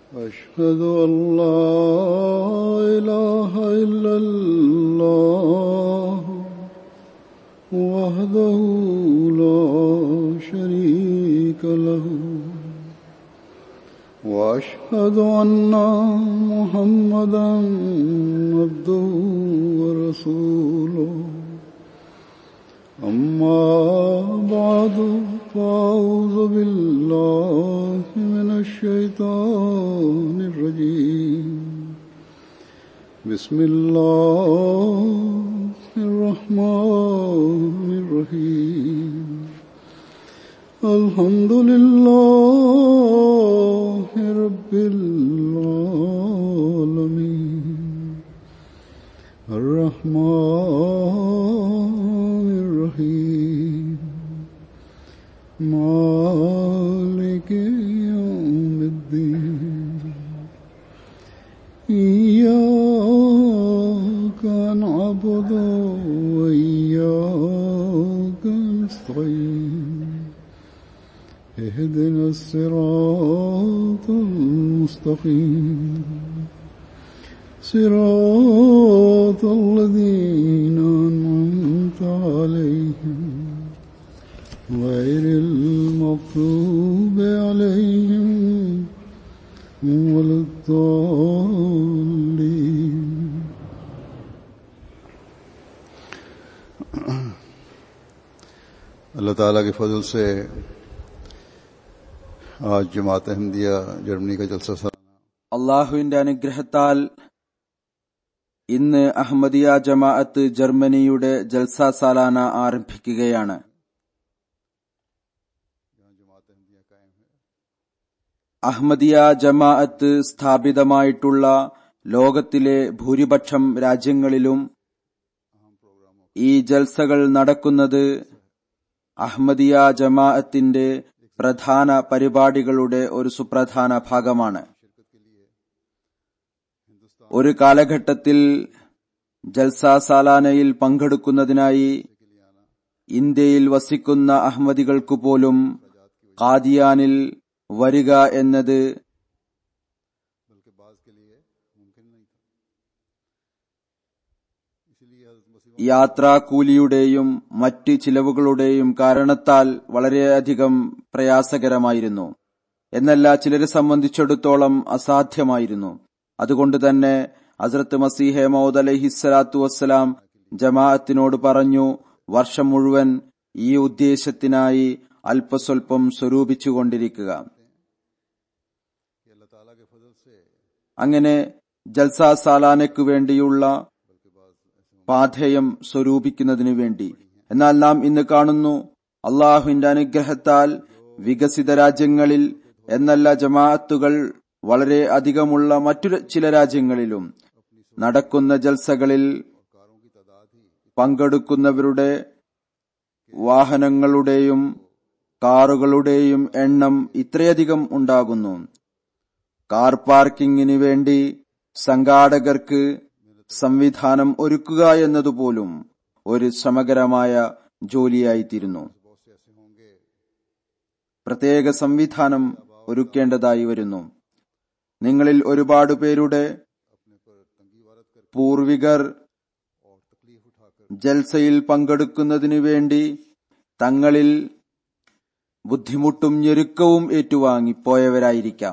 أشهد أن لا إله إلا الله وحده لا شريك له وأشهد أن محمدا عبده ورسوله أما بعد فأعوذ بالله من الشيطان الرجيم بسم الله الرحمن الرحيم الحمد لله رب العالمين الرحمن الرحيم مالك يوم الدين إياك نعبد وإياك نستعين اهدنا الصراط المستقيم صراط الذين أنعمت عليهم غير المغضوب عليهم ولا الضالين अल्लाह ताला के फजल से आज जमात अहमदिया जर्मनी का जलसा सा അള്ളാഹുവിന്റെ അനുഗ്രഹത്താൽ ഇന്ന് അഹമ്മദിയ ജമാഅത്ത് ജർമ്മനിയുടെ ജൽസ സാലാന ആരംഭിക്കുകയാണ് അഹമ്മദിയ ജമാഅത്ത് സ്ഥാപിതമായിട്ടുള്ള ലോകത്തിലെ ഭൂരിപക്ഷം രാജ്യങ്ങളിലും ഈ ജൽസകൾ നടക്കുന്നത് അഹമ്മദിയ ജമാഅത്തിന്റെ പ്രധാന പരിപാടികളുടെ ഒരു സുപ്രധാന ഭാഗമാണ് ഒരു കാലഘട്ടത്തിൽ ജൽസ സാലാനയിൽ പങ്കെടുക്കുന്നതിനായി ഇന്ത്യയിൽ വസിക്കുന്ന അഹമ്മദികൾക്കു പോലും കാദിയാനിൽ വരിക എന്നത് യാത്രാക്കൂലിയുടെയും മറ്റ് ചിലവുകളുടെയും കാരണത്താൽ വളരെയധികം പ്രയാസകരമായിരുന്നു എന്നല്ല ചിലരെ സംബന്ധിച്ചിടത്തോളം അസാധ്യമായിരുന്നു അതുകൊണ്ട് തന്നെ ഹസ്രത്ത് മസീഹെ മൗദ് അലഹിസ്സലാത്തു വസ്സലാം ജമാഅത്തിനോട് പറഞ്ഞു വർഷം മുഴുവൻ ഈ ഉദ്ദേശത്തിനായി അല്പസ്വല്പം സ്വരൂപിച്ചുകൊണ്ടിരിക്കുക അങ്ങനെ ജൽസ സാലാനയ്ക്കു വേണ്ടിയുള്ള പാഥേയം സ്വരൂപിക്കുന്നതിനു വേണ്ടി എന്നാൽ നാം ഇന്ന് കാണുന്നു അള്ളാഹുവിന്റെ അനുഗ്രഹത്താൽ വികസിത രാജ്യങ്ങളിൽ എന്നല്ല ജമാഅത്തുകൾ വളരെ അധികമുള്ള മറ്റു ചില രാജ്യങ്ങളിലും നടക്കുന്ന ജൽസകളിൽ പങ്കെടുക്കുന്നവരുടെ വാഹനങ്ങളുടെയും കാറുകളുടെയും എണ്ണം ഇത്രയധികം ഉണ്ടാകുന്നു കാർ പാർക്കിങ്ങിന് വേണ്ടി സംഘാടകർക്ക് സംവിധാനം ഒരുക്കുക എന്നതുപോലും ഒരു ശ്രമകരമായ ജോലിയായിത്തീരുന്നു പ്രത്യേക സംവിധാനം ഒരുക്കേണ്ടതായി വരുന്നു നിങ്ങളിൽ ഒരുപാട് പേരുടെ പൂർവികർ ജൽസയിൽ പങ്കെടുക്കുന്നതിനു വേണ്ടി തങ്ങളിൽ ബുദ്ധിമുട്ടും ഞെരുക്കവും ഏറ്റുവാങ്ങിപ്പോയവരായിരിക്കാം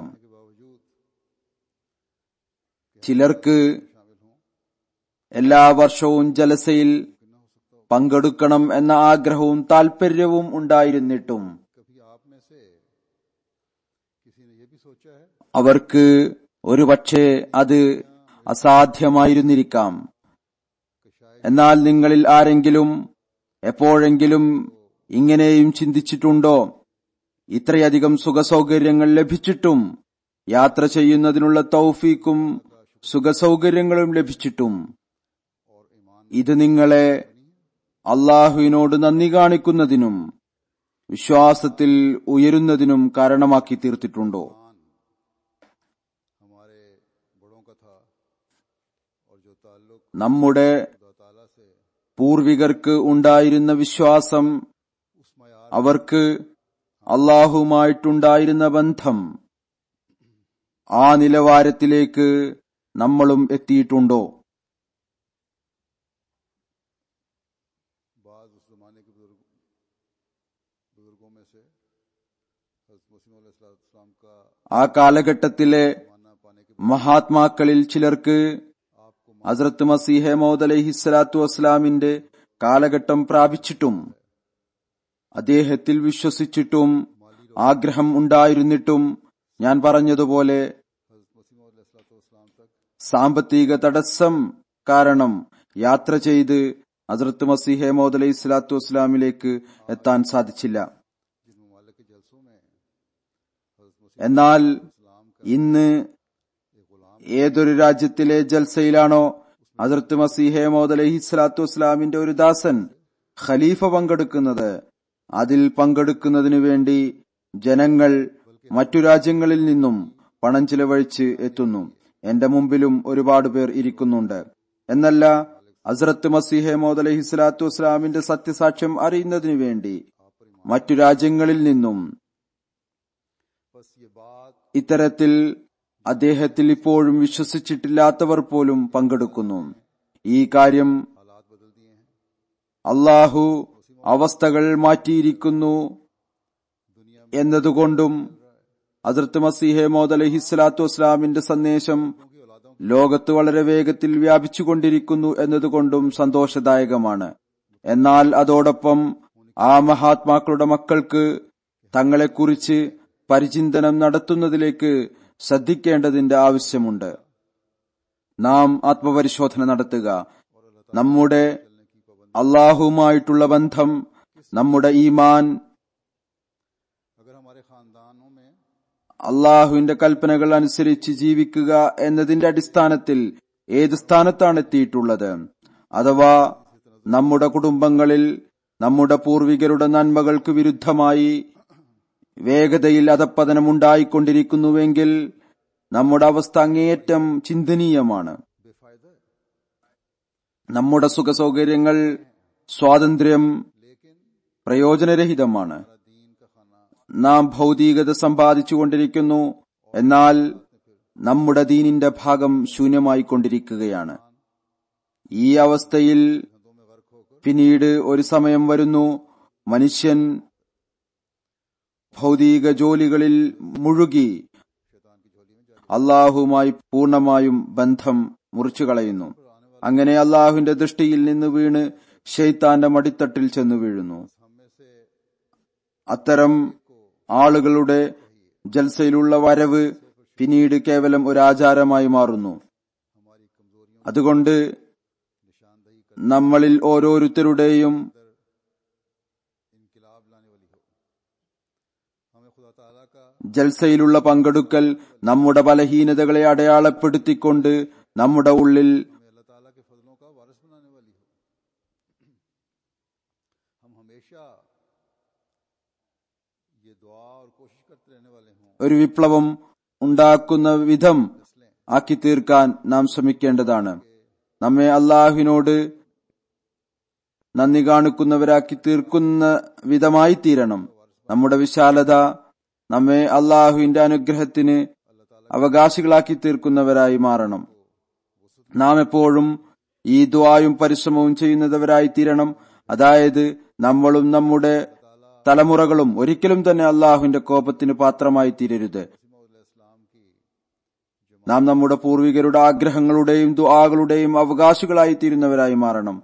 ചിലർക്ക് എല്ലാ വർഷവും ജലസയിൽ പങ്കെടുക്കണം എന്ന ആഗ്രഹവും താൽപര്യവും ഉണ്ടായിരുന്നിട്ടും അവർക്ക് ഒരുപക്ഷെ അത് അസാധ്യമായിരുന്നിരിക്കാം എന്നാൽ നിങ്ങളിൽ ആരെങ്കിലും എപ്പോഴെങ്കിലും ഇങ്ങനെയും ചിന്തിച്ചിട്ടുണ്ടോ ഇത്രയധികം സുഖസൗകര്യങ്ങൾ ലഭിച്ചിട്ടും യാത്ര ചെയ്യുന്നതിനുള്ള തൗഫീക്കും സുഖസൗകര്യങ്ങളും ലഭിച്ചിട്ടും ഇത് നിങ്ങളെ അള്ളാഹുവിനോട് നന്ദി കാണിക്കുന്നതിനും വിശ്വാസത്തിൽ ഉയരുന്നതിനും കാരണമാക്കി തീർത്തിട്ടുണ്ടോ നമ്മുടെ പൂർവികർക്ക് ഉണ്ടായിരുന്ന വിശ്വാസം അവർക്ക് അള്ളാഹുമായിട്ടുണ്ടായിരുന്ന ബന്ധം ആ നിലവാരത്തിലേക്ക് നമ്മളും എത്തിയിട്ടുണ്ടോ बाद उस जमाने के बुजुर्ग बुजुर्गों में से हज़रत मसीह अलैहिस्सलाम का ആ കാലഘട്ടത്തിലെ मानना पाने के മഹാത്മാക്കളിൽ ചിലർക്ക് ഹസ്രത്ത് മസീഹെ മൗദ് അലഹിസ്സലാത്തു വസ്സലാമിന്റെ കാലഘട്ടം പ്രാപിച്ചിട്ടും അദ്ദേഹത്തിൽ വിശ്വസിച്ചിട്ടും ആഗ്രഹം ഉണ്ടായിരുന്നിട്ടും ഞാൻ പറഞ്ഞതുപോലെ हज़रत मसीह अलैहिस्सलाम तक സാമ്പത്തിക തടസ്സം കാരണം യാത്ര ചെയ്ത് ഹസ്രത്ത് മസീഹെ മൗദ് അലൈഹി സ്വലാത്തു വസ്സലാമിലേക്ക് എത്താൻ സാധിച്ചില്ല जिन ममालिक के जलसों में हज़रत मसीह എന്നാൽ ഇന്ന് ഏതൊരു രാജ്യത്തിലെ ജൽസയിലാണോ ഹസരത്ത് മസീഹെ മൗദ് അലഹി സ്വലാത്തു വസ്സലാമിന്റെ ഒരു ദാസൻ ഖലീഫ പങ്കെടുക്കുന്നത് അതിൽ പങ്കെടുക്കുന്നതിനു വേണ്ടി ജനങ്ങൾ മറ്റു രാജ്യങ്ങളിൽ നിന്നും പണം ചിലവഴിച്ച് എത്തുന്നു എന്റെ മുമ്പിലും ഒരുപാട് പേർ ഇരിക്കുന്നുണ്ട് എന്നല്ല ഹസ്രത്ത് മസീഹെ മൗദ് അലഹി സ്വലാത്തു വസ്സലാമിന്റെ സത്യസാക്ഷ്യം അറിയുന്നതിനു വേണ്ടി മറ്റു രാജ്യങ്ങളിൽ നിന്നും बस ये बात ഇത്തരത്തിൽ അദ്ദേഹത്തിൽ ഇപ്പോഴും വിശ്വസിച്ചിട്ടില്ലാത്തവർ പോലും പങ്കെടുക്കുന്നു ഈ കാര്യം हालात बदल दिए हैं അള്ളാഹു അവസ്ഥകൾ മാറ്റിയിരിക്കുന്നു എന്നതുകൊണ്ടും അതിർത്ത് മസീഹെ മോദ് അലഹി സ്വലാത്തു വസ്ലാമിന്റെ സന്ദേശം ലോകത്ത് വളരെ വേഗത്തിൽ വ്യാപിച്ചുകൊണ്ടിരിക്കുന്നു എന്നതുകൊണ്ടും സന്തോഷദായകമാണ് എന്നാൽ അതോടൊപ്പം ആ മഹാത്മാക്കളുടെ മക്കൾക്ക് തങ്ങളെക്കുറിച്ച് പരിചിന്തനം നടത്തുന്നതിലേക്ക് ശ്രദ്ധിക്കേണ്ടതിന്റെ ആവശ്യമുണ്ട് നാം ആത്മപരിശോധന നടത്തുക നമ്മുടെ അള്ളാഹുവുമായിട്ടുള്ള ബന്ധം നമ്മുടെ ഈമാൻ अगर हमारे खानदानों में അള്ളാഹുവിന്റെ കൽപ്പനകൾ അനുസരിച്ച് ജീവിക്കുക എന്നതിന്റെ അടിസ്ഥാനത്തിൽ ഏത് സ്ഥാനത്താണ് എത്തിയിട്ടുള്ളത് അഥവാ നമ്മുടെ കുടുംബങ്ങളിൽ നമ്മുടെ പൂർവികരുടെ നന്മകൾക്ക് വിരുദ്ധമായി വേഗതയിൽ അധപ്പതനമുണ്ടായിക്കൊണ്ടിരിക്കുന്നുവെങ്കിൽ നമ്മുടെ അവസ്ഥ അങ്ങേയറ്റം ചിന്തനീയമാണ് बेफायदा है നമ്മുടെ സുഖസൗകര്യങ്ങൾ സ്വാതന്ത്ര്യം പ്രയോജനരഹിതമാണ് दीन का खाना നാം ഭൗതികത സമ്പാദിച്ചുകൊണ്ടിരിക്കുന്നു എന്നാൽ നമ്മുടെ ദീനിന്റെ ഭാഗം ശൂന്യമായിക്കൊണ്ടിരിക്കുകയാണ് ഈ അവസ്ഥയിൽ പിന്നീട് ഒരു സമയം വരുന്നു മനുഷ്യൻ ഭൗതിക ജോലികളിൽ മുഴുകി അള്ളാഹുമായി പൂർണ്ണമായും ബന്ധം മുറിച്ചു കളയുന്നു അങ്ങനെ അള്ളാഹുവിന്റെ ദൃഷ്ടിയിൽ നിന്ന് വീണ് ഷെയ്ത്താന്റെ മടിത്തട്ടിൽ ചെന്നു വീഴുന്നു അത്തരം ആളുകളുടെ ജൽസയിലുള്ള വരവ് പിന്നീട് കേവലം ഒരു ആചാരമായി മാറുന്നു അതുകൊണ്ട് നമ്മളിൽ ഓരോരുത്തരുടെയും इनकलाब लाने वाली हो हमें खुदा ताला का ജൽസയിലുള്ള പങ്കെടുക്കൽ നമ്മുടെ ബലഹീനതകളെ അടയാളപ്പെടുത്തിക്കൊണ്ട് നമ്മുടെ ഉള്ളിൽ हमें अल्लाह ताला के फजलों का वारिस बनाने वाली हो हम हमेशा ये दुआ और कोशिश करते रहने वाले हों ഒരു വിപ്ലവം ഉണ്ടാക്കുന്ന വിധം ആക്കി തീർക്കാൻ നാം ശ്രമിക്കേണ്ടതാണ് നമ്മെ അള്ളാഹുവിനോട് നന്ദി കാണിക്കുന്നവരാക്കി തീർക്കുന്ന വിധമായി തീരണം നമ്മുടെ വിശാലത നമ്മെ അള്ളാഹുവിന്റെ അനുഗ്രഹത്തിന് അവകാശികളാക്കി തീർക്കുന്നവരായി മാറണം നാം എപ്പോഴും ഈ ദ്വായും പരിശ്രമവും ചെയ്യുന്നവരായി തീരണം അതായത് നമ്മളും നമ്മുടെ തലമുറകളും ഒരിക്കലും തന്നെ അള്ളാഹുവിന്റെ കോപത്തിന് പാത്രമായി തീരരുത് നാം നമ്മുടെ പൂർവികരുടെ ആഗ്രഹങ്ങളുടെയും ദുആകളുടെയും അവകാശികളായി തീരുന്നവരായി മാറണം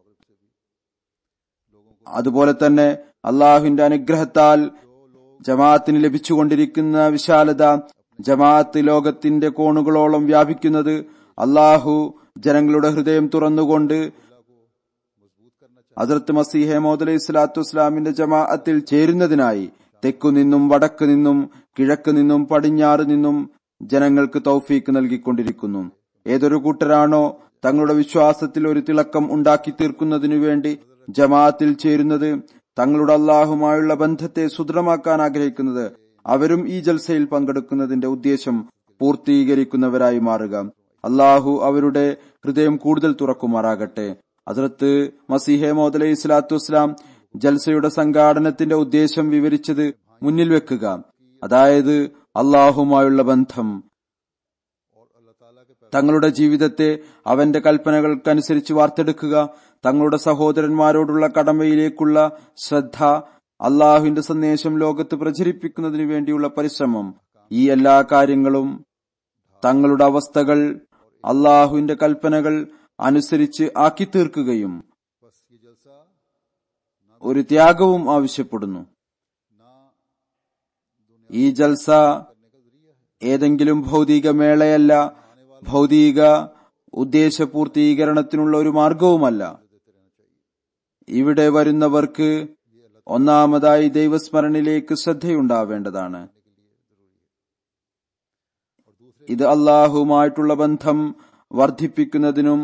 അതുപോലെ തന്നെ അള്ളാഹുവിന്റെ അനുഗ്രഹത്താൽ ജമാഅത്തിന് ലഭിച്ചുകൊണ്ടിരിക്കുന്ന വിശാലത ജമാഅത്ത് ലോകത്തിന്റെ കോണുകളോളം വ്യാപിക്കുന്നത് അള്ളാഹു ജനങ്ങളുടെ ഹൃദയം തുറന്നുകൊണ്ട് ഹസരത്ത് മസീഹെ മോദ് അലൈഹി സ്വലാത്തു വസ്സലാമിന്റെ ജമാഅത്തിൽ ചേരുന്നതിനായി തെക്കുനിന്നും വടക്ക് നിന്നും കിഴക്ക് നിന്നും പടിഞ്ഞാറ് നിന്നും ജനങ്ങൾക്ക് തൗഫീക്ക് നൽകിക്കൊണ്ടിരിക്കുന്നു ഏതൊരു കൂട്ടരാണോ തങ്ങളുടെ വിശ്വാസത്തിൽ ഒരു തിളക്കം ഉണ്ടാക്കി തീർക്കുന്നതിനു വേണ്ടി ജമാഅത്തിൽ ചേരുന്നത് തങ്ങളുടെ അള്ളാഹുമായുള്ള ബന്ധത്തെ സുദൃഢമാക്കാൻ ആഗ്രഹിക്കുന്നത് അവരും ഈ ജൽസയിൽ പങ്കെടുക്കുന്നതിന്റെ ഉദ്ദേശം പൂർത്തീകരിക്കുന്നവരായി മാറുക അള്ളാഹു അവരുടെ ഹൃദയം കൂടുതൽ തുറക്കുമാറാകട്ടെ ഹസ്രത്ത് മസീഹെ മോദ് അലൈഹി സ്വലാത്തു വസ്സലാം ജൽസയുടെ സംഘാടനത്തിന്റെ ഉദ്ദേശം വിവരിച്ചത് മുന്നിൽ വെക്കുക അതായത് അള്ളാഹുമായുള്ള ബന്ധം തങ്ങളുടെ ജീവിതത്തെ അവന്റെ കൽപ്പനകൾക്കനുസരിച്ച് വാർത്തെടുക്കുക തങ്ങളുടെ സഹോദരന്മാരോടുള്ള കടമയിലേക്കുള്ള ശ്രദ്ധ അള്ളാഹുവിന്റെ സന്ദേശം ലോകത്ത് പ്രചരിപ്പിക്കുന്നതിനു വേണ്ടിയുള്ള പരിശ്രമം ഈ എല്ലാ കാര്യങ്ങളും തങ്ങളുടെ അവസ്ഥകൾ അള്ളാഹുവിന്റെ കൽപ്പനകൾ അനുസരിച്ച് ആക്കി തീർക്കുകയും बस ये जलसा ഒരു ത്യാഗവും ആവശ്യപ്പെടുന്നു ना ഈ ജൽസ ഏതെങ്കിലും ഭൗതിക മേളയല്ല ഭൗതിക ഉദ്ദേശപൂർത്തീകരണത്തിനുള്ള ഒരു മാർഗവുമല്ല ഇവിടെ വരുന്നവർക്ക് ഒന്നാമതായി ദൈവസ്മരണിലേക്ക് ശ്രദ്ധയുണ്ടാവേണ്ടതാണ് ഇത് അള്ളാഹുമായിട്ടുള്ള ബന്ധം വർദ്ധിപ്പിക്കുന്നതിനും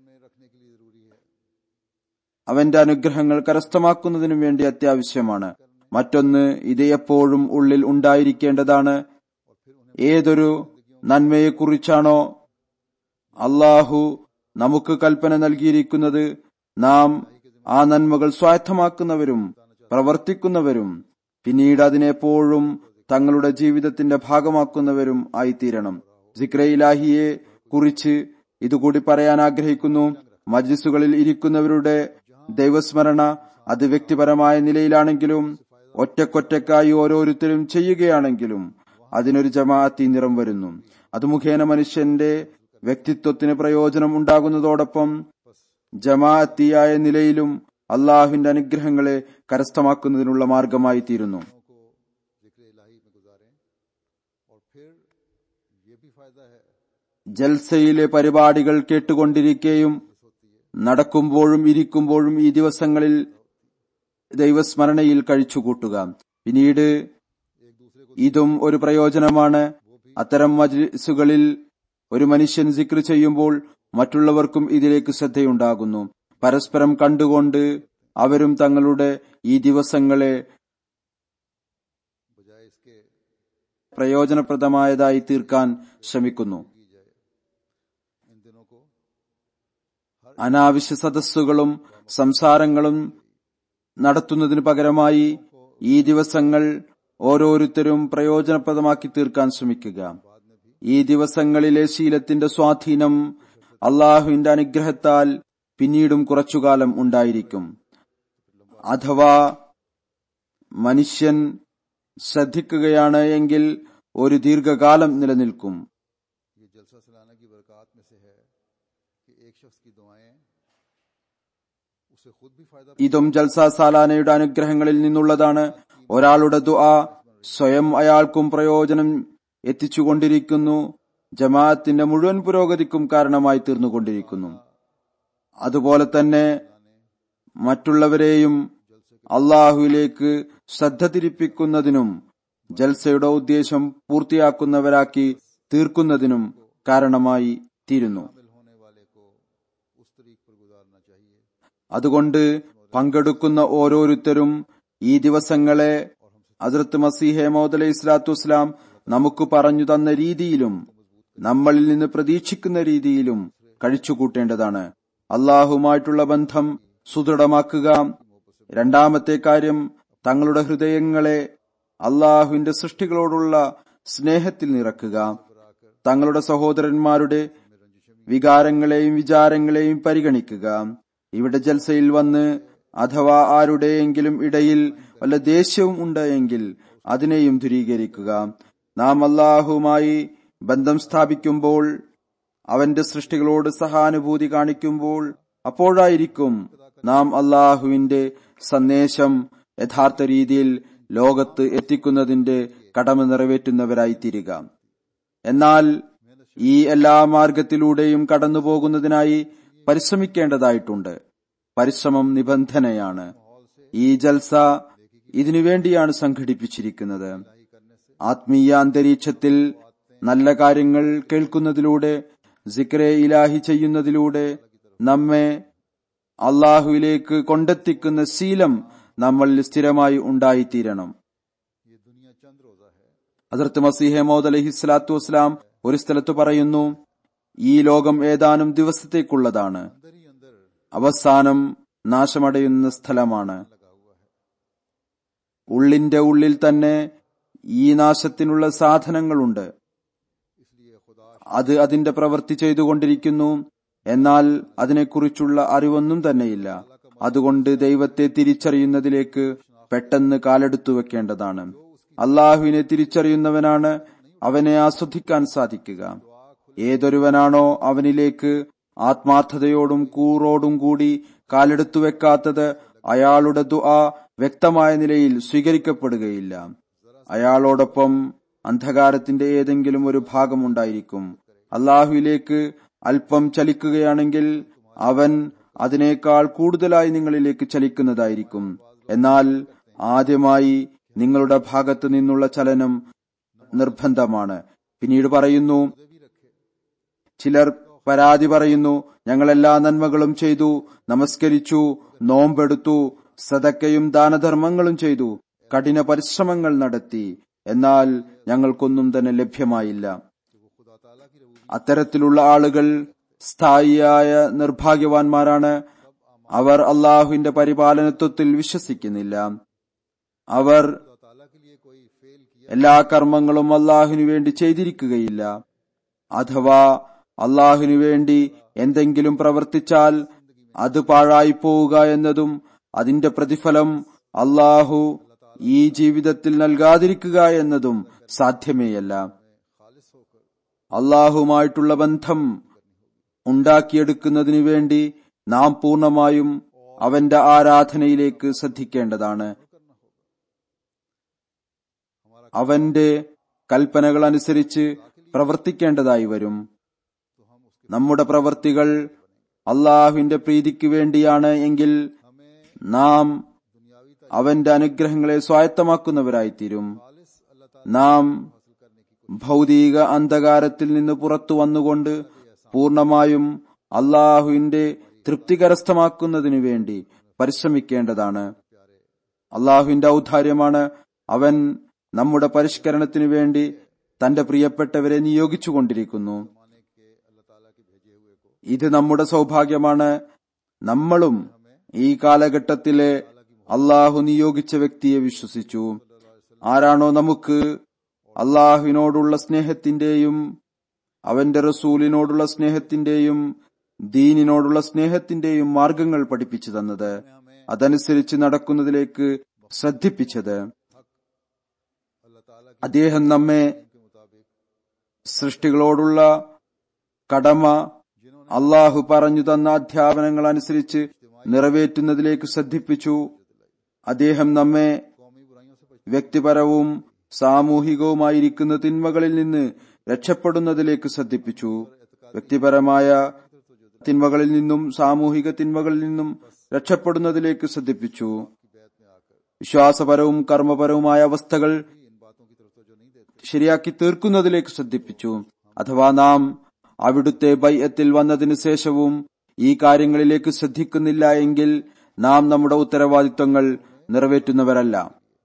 അവന്റെ അനുഗ്രഹങ്ങൾ കരസ്ഥമാക്കുന്നതിനും വേണ്ടി അത്യാവശ്യമാണ് മറ്റൊന്ന് ഇത് എപ്പോഴും ഉള്ളിൽ ഉണ്ടായിരിക്കേണ്ടതാണ് ഏതൊരു നന്മയെക്കുറിച്ചാണോ അള്ളാഹു നമുക്ക് കൽപ്പന നൽകിയിരിക്കുന്നത് നാം ആ നന്മകൾ സ്വായത്തമാക്കുന്നവരും പ്രവർത്തിക്കുന്നവരും പിന്നീട് അതിനെപ്പോഴും തങ്ങളുടെ ജീവിതത്തിന്റെ ഭാഗമാക്കുന്നവരും ആയിത്തീരണം സിക്ര ഇലാഹിയെ കുറിച്ച് ഇതുകൂടി പറയാൻ ആഗ്രഹിക്കുന്നു മജ്ലിസുകളിൽ ഇരിക്കുന്നവരുടെ ദൈവസ്മരണ അത് വ്യക്തിപരമായ നിലയിലാണെങ്കിലും ഒറ്റക്കൊറ്റക്കായി ഓരോരുത്തരും ചെയ്യുകയാണെങ്കിലും അതിനൊരു ജമാഅത്തി നിറം വരുന്നു അത് മുഖേന മനുഷ്യന്റെ വ്യക്തിത്വത്തിന് പ്രയോജനം ഉണ്ടാകുന്നതോടൊപ്പം ജമാഅത്തിയായ നിലയിലും അള്ളാഹുവിന്റെ അനുഗ്രഹങ്ങളെ കരസ്ഥമാക്കുന്നതിനുള്ള മാർഗമായി തീരുന്നു को जिक्र इलाही में गुजारें और फिर ये भी फायदा है ജൽസയിലെ പരിപാടികൾ കേട്ടുകൊണ്ടിരിക്കെയും നടക്കുമ്പോഴും ഇരിക്കുമ്പോഴും ഈ ദിവസങ്ങളിൽ ദൈവസ്മരണയിൽ കഴിച്ചുകൂട്ടുക പിന്നീട് ഇതും ഒരു പ്രയോജനമാണ് അത്തരം മജ്ലിസുകളിൽ ഒരു മനുഷ്യൻ സിക്ർ ചെയ്യുമ്പോൾ മറ്റുള്ളവർക്കും ഇതിലേക്ക് ശ്രദ്ധയുണ്ടാകുന്നു പരസ്പരം കണ്ടുകൊണ്ട് അവരും തങ്ങളുടെ ഈ ദിവസങ്ങളെ बजाय इसके പ്രയോജനപ്രദമായതായി തീർക്കാൻ ശ്രമിക്കുന്നു की जाए इन दिनों को അനാവശ്യ സദസ്സുകളും സംസാരങ്ങളും നടത്തുന്നതിന് പകരമായി ഈ ദിവസങ്ങൾ ഓരോരുത്തരും പ്രയോജനപ്രദമാക്കി തീർക്കാൻ ശ്രമിക്കുക ഈ ദിവസങ്ങളിലെ ശീലത്തിന്റെ സ്വാധീനം അള്ളാഹുവിന്റെ അനുഗ്രഹത്താൽ പിന്നീടും കുറച്ചുകാലം ഉണ്ടായിരിക്കും അഥവാ മനുഷ്യൻ ശ്രദ്ധിക്കുകയാണ് എങ്കിൽ ഒരു ദീർഘകാലം നിലനിൽക്കും ये जलसा सलाना की बरकत में से है कि एक शख्स की दुआएं उसे खुद भी फायदा ഇതും ജൽസ സാലാനയുടെ അനുഗ്രഹങ്ങളിൽ നിന്നുള്ളതാണ് ഒരാളുടെ ദുആ സ്വയം അയാൾക്കും പ്രയോജനം എത്തിച്ചുകൊണ്ടിരിക്കുന്നു ജമാഅത്തിന്റെ മുഴുവൻ പുരോഗതിക്കും കാരണമായി തീർന്നുകൊണ്ടിരിക്കുന്നു അതുപോലെ തന്നെ മറ്റുള്ളവരെയും അള്ളാഹുവിലേക്ക് ശ്രദ്ധ തിരിപ്പിക്കുന്നതിനും ജൽസയുടെ ഉദ്ദേശം പൂർത്തിയാക്കുന്നവരാക്കി തീർക്കുന്നതിനും കാരണമായി തീരുന്നു शामिल होने वाले को उस तरीक पर गुजारना चाहिए അതുകൊണ്ട് പങ്കെടുക്കുന്ന ഓരോരുത്തരും ഈ ദിവസങ്ങളെ ഹസ്രത്ത് മസീഹെ മോദ് അലൈഹി സ്വലാത്തു വസ്സലാം നമുക്ക് പറഞ്ഞു തന്ന രീതിയിലും നമ്മളിൽ നിന്ന് പ്രതീക്ഷിക്കുന്ന രീതിയിലും കഴിച്ചുകൂട്ടേണ്ടതാണ് അള്ളാഹുമായിട്ടുള്ള ബന്ധം സുദൃഢമാക്കുക രണ്ടാമത്തെ കാര്യം തങ്ങളുടെ ഹൃദയങ്ങളെ അള്ളാഹുവിന്റെ സൃഷ്ടികളോടുള്ള സ്നേഹത്തിൽ നിറക്കുക തങ്ങളുടെ സഹോദരന്മാരുടെ വികാരങ്ങളെയും വിചാരങ്ങളെയും പരിഗണിക്കുക ഇവിടെ ജൽസയിൽ വന്ന് അഥവാ ആരുടെയെങ്കിലും ഇടയിൽ വല്ല ദേഷ്യവും ഉണ്ട് എങ്കിൽ അതിനെയും ദുരീകരിക്കുക നാം അള്ളാഹുമായി ബന്ധം സ്ഥാപിക്കുമ്പോൾ അവന്റെ സൃഷ്ടികളോട് സഹാനുഭൂതി കാണിക്കുമ്പോൾ അപ്പോഴായിരിക്കും നാം അള്ളാഹുവിന്റെ സന്ദേശം യഥാർത്ഥ രീതിയിൽ ലോകത്ത് എത്തിക്കുന്നതിന്റെ കടമ നിറവേറ്റുന്നവരായി തീരുക എന്നാൽ ഈ എല്ലാ മാർഗത്തിലൂടെയും കടന്നു പോകുന്നതിനായി പരിശ്രമിക്കേണ്ടതായിട്ടുണ്ട് പരിശ്രമം നിബന്ധനയാണ് ഈ ജൽസ ഇതിനുവേണ്ടിയാണ് സംഘടിപ്പിച്ചിരിക്കുന്നത് ആത്മീയ അന്തരീക്ഷത്തിൽ നല്ല കാര്യങ്ങൾ കേൾക്കുന്നതിലൂടെ സിക്രെ ഇലാഹി ചെയ്യുന്നതിലൂടെ നമ്മെ അള്ളാഹുവിലേക്ക് കൊണ്ടെത്തിക്കുന്ന ശീലം നമ്മളിൽ സ്ഥിരമായി ഉണ്ടായിത്തീരണം ये दुनिया चंद रोजा है ഹസരത്ത് മസീഹെ മൗദ് അലഹി സ്വലാത്തു വസ്സലാം ഒരു സ്ഥലത്ത് പറയുന്നു ഈ ലോകം ഏതാനും ദിവസത്തേക്കുള്ളതാണ് अंदर ही अंदर അവസാനം നാശമടയുന്ന സ്ഥലമാണ് लगा हुआ है ഉള്ളിന്റെ ഉള്ളിൽ തന്നെ ഈ നാശത്തിനുള്ള സാധനങ്ങളുണ്ട് इसलिए खुदा അത് അതിന്റെ പ്രവൃത്തി ചെയ്തുകൊണ്ടിരിക്കുന്നു എന്നാൽ അതിനെക്കുറിച്ചുള്ള അറിവൊന്നും തന്നെയില്ല അതുകൊണ്ട് ദൈവത്തെ തിരിച്ചറിയുന്നതിലേക്ക് പെട്ടെന്ന് കാലെടുത്തു വെക്കേണ്ടതാണ് അള്ളാഹുവിനെ തിരിച്ചറിയുന്നവനാണ് അവനെ ആസ്വദിക്കാൻ സാധിക്കുക ഏതൊരുവനാണോ അവനിലേക്ക് ആത്മാർത്ഥതയോടും കൂറോടും കൂടി കാലെടുത്തു വെക്കാത്തത് അയാളുടെ ദുആ വ്യക്തമായ നിലയിൽ സ്വീകരിക്കപ്പെടുകയില്ല അയാളോടൊപ്പം അന്ധകാരത്തിന്റെ ഏതെങ്കിലും ഒരു ഭാഗമുണ്ടായിരിക്കും അള്ളാഹുവിലേക്ക് അല്പം ചലിക്കുകയാണെങ്കിൽ അവൻ അതിനേക്കാൾ കൂടുതലായി നിങ്ങളിലേക്ക് ചലിക്കുന്നതായിരിക്കും എന്നാൽ ആദ്യമായി നിങ്ങളുടെ ഭാഗത്തു നിന്നുള്ള ചലനം നിർബന്ധമാണ് പിന്നീട് പറയുന്നു ചിലർ പരാതി പറയുന്നു ഞങ്ങൾ എല്ലാ നന്മകളും ചെയ്തു നമസ്കരിച്ചു നോമ്പെടുത്തു സദക്കയും ദാനധർമ്മങ്ങളും ചെയ്തു കഠിന പരിശ്രമങ്ങൾ നടത്തി എന്നാൽ ഞങ്ങൾക്കൊന്നും തന്നെ ലഭ്യമായില്ല അത്തരത്തിലുള്ള ആളുകൾ സ്ഥായിയായ നിർഭാഗ്യവാന്മാരാണ് അവർ അള്ളാഹുവിന്റെ പരിപാലനത്വത്തിൽ വിശ്വസിക്കുന്നില്ല അവർ എല്ലാ കർമ്മങ്ങളും അള്ളാഹുവിനു വേണ്ടി ചെയ്തിരിക്കുകയില്ല അഥവാ അള്ളാഹുവിനു വേണ്ടി എന്തെങ്കിലും പ്രവർത്തിച്ചാൽ അത് പാഴായി പോവുക എന്നതും അതിന്റെ പ്രതിഫലം അള്ളാഹു ഈ ജീവിതത്തിൽ നൽകാതിരിക്കുക എന്നതും സാധ്യമേയല്ല അള്ളാഹുമായിട്ടുള്ള ബന്ധം ഉണ്ടാക്കിയെടുക്കുന്നതിനു വേണ്ടി നാം പൂർണ്ണമായും അവന്റെ ആരാധനയിലേക്ക് ശ്രദ്ധിക്കേണ്ടതാണ് അവന്റെ കൽപ്പനകൾ അനുസരിച്ച് പ്രവർത്തിക്കേണ്ടതായി വരും നമ്മുടെ പ്രവർത്തികൾ അള്ളാഹുവിന്റെ പ്രീതിക്ക് വേണ്ടിയാണ് എങ്കിൽ നാം അവന്റെ അനുഗ്രഹങ്ങളെ സ്വായത്തമാക്കുന്നവരായിത്തീരും നാം ഭൗതിക അന്ധകാരത്തിൽ നിന്ന് പുറത്തു വന്നുകൊണ്ട് പൂർണമായും അള്ളാഹുവിന്റെ തൃപ്തി കരസ്ഥമാക്കുന്നതിനു വേണ്ടി പരിശ്രമിക്കേണ്ടതാണ് അള്ളാഹുവിന്റെ ഔദാര്യമാണ് അവൻ നമ്മുടെ പരിഷ്കരണത്തിനു വേണ്ടി തന്റെ പ്രിയപ്പെട്ടവരെ നിയോഗിച്ചുകൊണ്ടിരിക്കുന്നു ഇത് നമ്മുടെ സൗഭാഗ്യമാണ് നമ്മളും ഈ കാലഘട്ടത്തിലെ അള്ളാഹു നിയോഗിച്ച വ്യക്തിയെ വിശ്വസിച്ചു ആരാണോ നമുക്ക് അള്ളാഹുവിനോടുള്ള സ്നേഹത്തിന്റെയും അവന്റെ റസൂലിനോടുള്ള സ്നേഹത്തിന്റെയും ദീനിനോടുള്ള സ്നേഹത്തിന്റെയും മാർഗങ്ങൾ പഠിപ്പിച്ചു തന്നത് അതനുസരിച്ച് നടക്കുന്നതിലേക്ക് ശ്രദ്ധിപ്പിച്ചത് അദ്ദേഹം നമ്മെ സൃഷ്ടികളോടുള്ള കടമ അള്ളാഹു പറഞ്ഞു തന്ന അധ്യാപനങ്ങൾ അനുസരിച്ച് നിറവേറ്റുന്നതിലേക്ക് ശ്രദ്ധിപ്പിച്ചു അദ്ദേഹം നമ്മെ വ്യക്തിപരവും സാമൂഹികവുമായിരിക്കുന്ന തിന്മകളിൽ നിന്ന് രക്ഷപ്പെടുന്നതിലേക്ക് ശ്രദ്ധിപ്പിച്ചു വ്യക്തിപരമായ തിന്മകളിൽ നിന്നും സാമൂഹിക തിന്മകളിൽ നിന്നും രക്ഷപ്പെടുന്നതിലേക്ക് ശ്രദ്ധിപ്പിച്ചു വിശ്വാസപരവും കർമ്മപരവുമായ അവസ്ഥകൾ ശരിയാക്കി തീർക്കുന്നതിലേക്ക് ശ്രദ്ധിപ്പിച്ചു അഥവാ നാം അവിടുത്തെ ബൈയത്തിൽ വന്നതിനു ശേഷവും ഈ കാര്യങ്ങളിലേക്ക് ശ്രദ്ധിക്കുന്നില്ല എങ്കിൽ നാം നമ്മുടെ ഉത്തരവാദിത്വങ്ങൾ നിറവേറ്റുന്നവരല്ല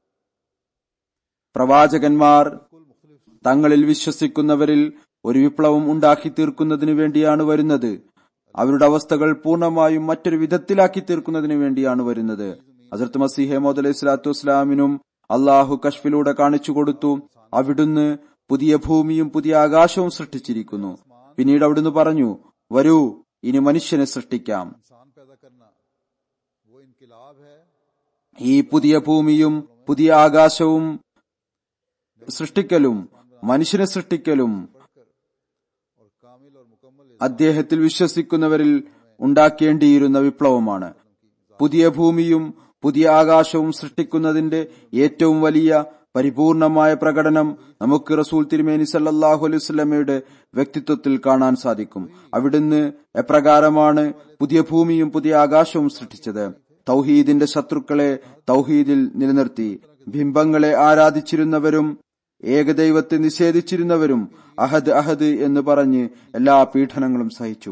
പ്രവാചകന്മാർ തങ്ങളിൽ വിശ്വസിക്കുന്നവരിൽ ഒരു വിപ്ലവം ഉണ്ടാക്കി തീർക്കുന്നതിനു വേണ്ടിയാണ് വരുന്നത് അവരുടെ അവസ്ഥകൾ പൂർണ്ണമായും മറ്റൊരു വിധത്തിലാക്കി തീർക്കുന്നതിന് വേണ്ടിയാണ് വരുന്നത് ഹസരത്ത് മസീഹെ മോദ് അലൈഹി സ്വലാത്തു വസ്സലാമിനും അള്ളാഹു കഷ്ഫിലൂടെ കാണിച്ചു കൊടുത്തു അവിടുന്ന് പുതിയ ഭൂമിയും പുതിയ ആകാശവും സൃഷ്ടിച്ചിരിക്കുന്നു പിന്നീട് അവിടുന്ന് പറഞ്ഞു വരൂ ഇനി മനുഷ്യനെ സൃഷ്ടിക്കാം ഈ പുതിയ ഭൂമിയും പുതിയ ആകാശവും സൃഷ്ടിക്കലും മനുഷ്യനെ സൃഷ്ടിക്കലും അദ്ദേഹത്തിൽ വിശ്വസിക്കുന്നവരിൽ ഉണ്ടാക്കേണ്ടിയിരുന്ന വിപ്ലവമാണ് പുതിയ ഭൂമിയും പുതിയ ആകാശവും സൃഷ്ടിക്കുന്നതിന്റെ ഏറ്റവും വലിയ പരിപൂർണമായ പ്രകടനം നമുക്ക് റസൂൽ തിരുമേനി സല്ലാഹു അലൈവല്ലമയുടെ വ്യക്തിത്വത്തിൽ കാണാൻ സാധിക്കും അവിടുന്ന് എപ്രകാരമാണ് പുതിയ ഭൂമിയും പുതിയ ആകാശവും സൃഷ്ടിച്ചത് തൗഹീദിന്റെ ശത്രുക്കളെ തൗഹീദിൽ നിലനിർത്തി ബിംബങ്ങളെ ആരാധിച്ചിരുന്നവരും ഏകദൈവത്തെ നിഷേധിച്ചിരുന്നവരും അഹദ് അഹദ് എന്ന് പറഞ്ഞ് എല്ലാ പീഡനങ്ങളും സഹിച്ചു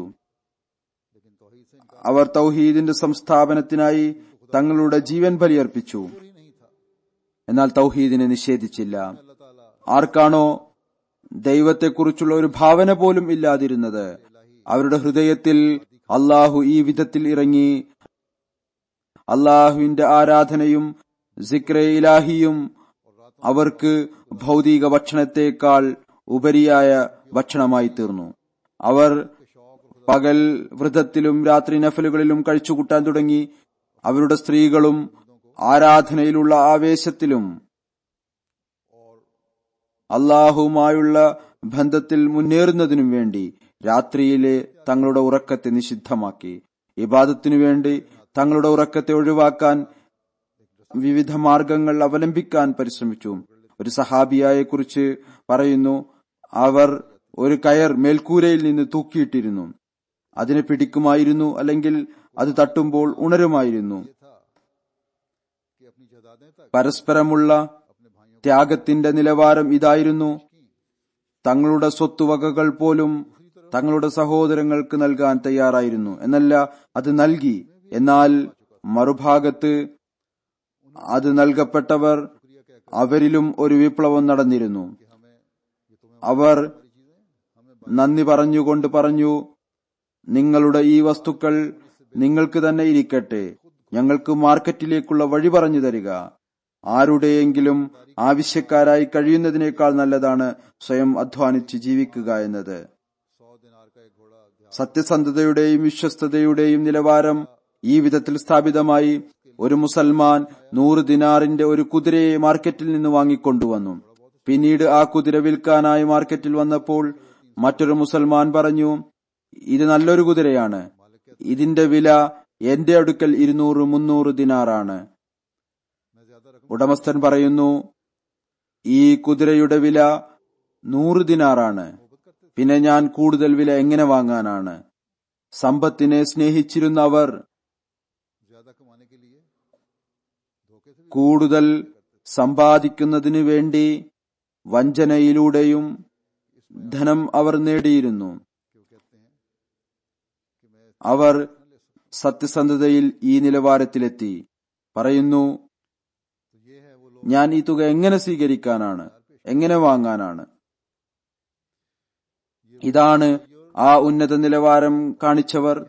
അവർ തൗഹീദിന്റെ സംസ്ഥാപനത്തിനായി തങ്ങളുടെ ജീവൻ ബലിയർപ്പിച്ചു എന്നാൽ തൗഹീദിനെ നിഷേധിച്ചില്ല ആർക്കാണോ ദൈവത്തെക്കുറിച്ചുള്ള ഒരു ഭാവന പോലും ഇല്ലാതിരുന്നത് അവരുടെ ഹൃദയത്തിൽ അള്ളാഹു ഈ വിധത്തിൽ ഇറങ്ങി അള്ളാഹുവിന്റെ ആരാധനയും സിക്രെ ഇലാഹിയും അവർക്ക് ഭൗതിക ഭക്ഷണത്തെക്കാൾ ഉപരിയായ ഭക്ഷണമായി തീർന്നു അവർ പകൽ വ്രതത്തിലും രാത്രി നഫലുകളിലും കഴിച്ചുകൂട്ടാൻ തുടങ്ങി അവരുടെ സ്ത്രീകളും ആരാധനയിലുള്ള ആവേശത്തിലും അള്ളാഹുവുമായുള്ള ബന്ധത്തിൽ മുന്നേറുന്നതിനും വേണ്ടി രാത്രിയിലെ തങ്ങളുടെ ഉറക്കത്തെ നിഷിദ്ധമാക്കി ഇബാദത്തിനു വേണ്ടി തങ്ങളുടെ ഉറക്കത്തെ ഒഴിവാക്കാൻ വിവിധ മാർഗങ്ങൾ അവലംബിക്കാൻ പരിശ്രമിച്ചു ഒരു സഹാബിയായെ കുറിച്ച് പറയുന്നു അവർ ഒരു കയർ മേൽക്കൂരയിൽ നിന്ന് തൂക്കിയിട്ടിരുന്നു അതിനെ പിടിക്കുമായിരുന്നു അല്ലെങ്കിൽ അത് തട്ടുമ്പോൾ ഉണരുമായിരുന്നു कि अपनी जदादें तक പരസ്പരമുള്ള ത്യാഗത്തിന്റെ നിലവാരം ഇതായിരുന്നു തങ്ങളുടെ സ്വത്തുവകകൾ പോലും തങ്ങളുടെ സഹോദരങ്ങൾക്ക് നൽകാൻ തയ്യാറായിരുന്നു എന്നല്ല അത് നൽകി എന്നാൽ മറുഭാഗത്ത് അത് നൽകപ്പെട്ടവർ അവരിലും ഒരു വിപ്ലവം നടന്നിരുന്നു അവർ നന്ദി പറഞ്ഞുകൊണ്ട് പറഞ്ഞു നിങ്ങളുടെ ഈ വസ്തുക്കൾ നിങ്ങൾക്ക് തന്നെ ഇരിക്കട്ടെ ഞങ്ങൾക്ക് മാർക്കറ്റിലേക്കുള്ള വഴി പറഞ്ഞു തരിക ആരുടെയെങ്കിലും ആവശ്യക്കാരായി കഴിയുന്നതിനേക്കാൾ നല്ലതാണ് സ്വയം അധ്വാനിച്ച് ജീവിക്കുക എന്നത് सौ दिनार का एक घोड़ा ध्यान സത്യസന്ധതയുടെയും വിശ്വസ്തതയുടെയും നിലവാരം ഈ വിധത്തിൽ സ്ഥാപിതമായി ഒരു മുസൽമാൻ നൂറ് ദിനാറിന്റെ ഒരു കുതിരയെ മാർക്കറ്റിൽ നിന്ന് വാങ്ങിക്കൊണ്ടുവന്നു പിന്നീട് ആ കുതിര വിൽക്കാനായി മാർക്കറ്റിൽ വന്നപ്പോൾ മറ്റൊരു മുസൽമാൻ പറഞ്ഞു ഇത് നല്ലൊരു കുതിരയാണ് ഇതിന്റെ വില എന്റെ അടുക്കൽ ഇരുന്നൂറ് മുന്നൂറ് ദിനാറാണ് मैं ज्यादा रकम ഉടമസ്ഥൻ പറയുന്നു ഈ കുതിരയുടെ വില നൂറ് ദിനാറാണ് പിന്നെ ഞാൻ കൂടുതൽ വില എങ്ങനെ വാങ്ങാനാണ് സമ്പത്തിനെ സ്നേഹിച്ചിരുന്ന അവർ ज्यादा कमाने के लिए धोखे से भी കൂടുതൽ സമ്പാദിക്കുന്നതിനു വേണ്ടി വഞ്ചനയിലൂടെയും ധനം അവർ നേടിയിരുന്നു क्यों कहते हैं कि मैं അവർ സത്യസന്ധതയിൽ ഈ നിലവാരത്തിലെത്തി പറയുന്നു तो ये है वो लोग ഞാൻ ഈ തുക എങ്ങനെ സ്വീകരിക്കാനാണ് എങ്ങനെ വാങ്ങാനാണ് ഇതാണ് ആ ഉന്നത നിലവാരം കാണിച്ചവർ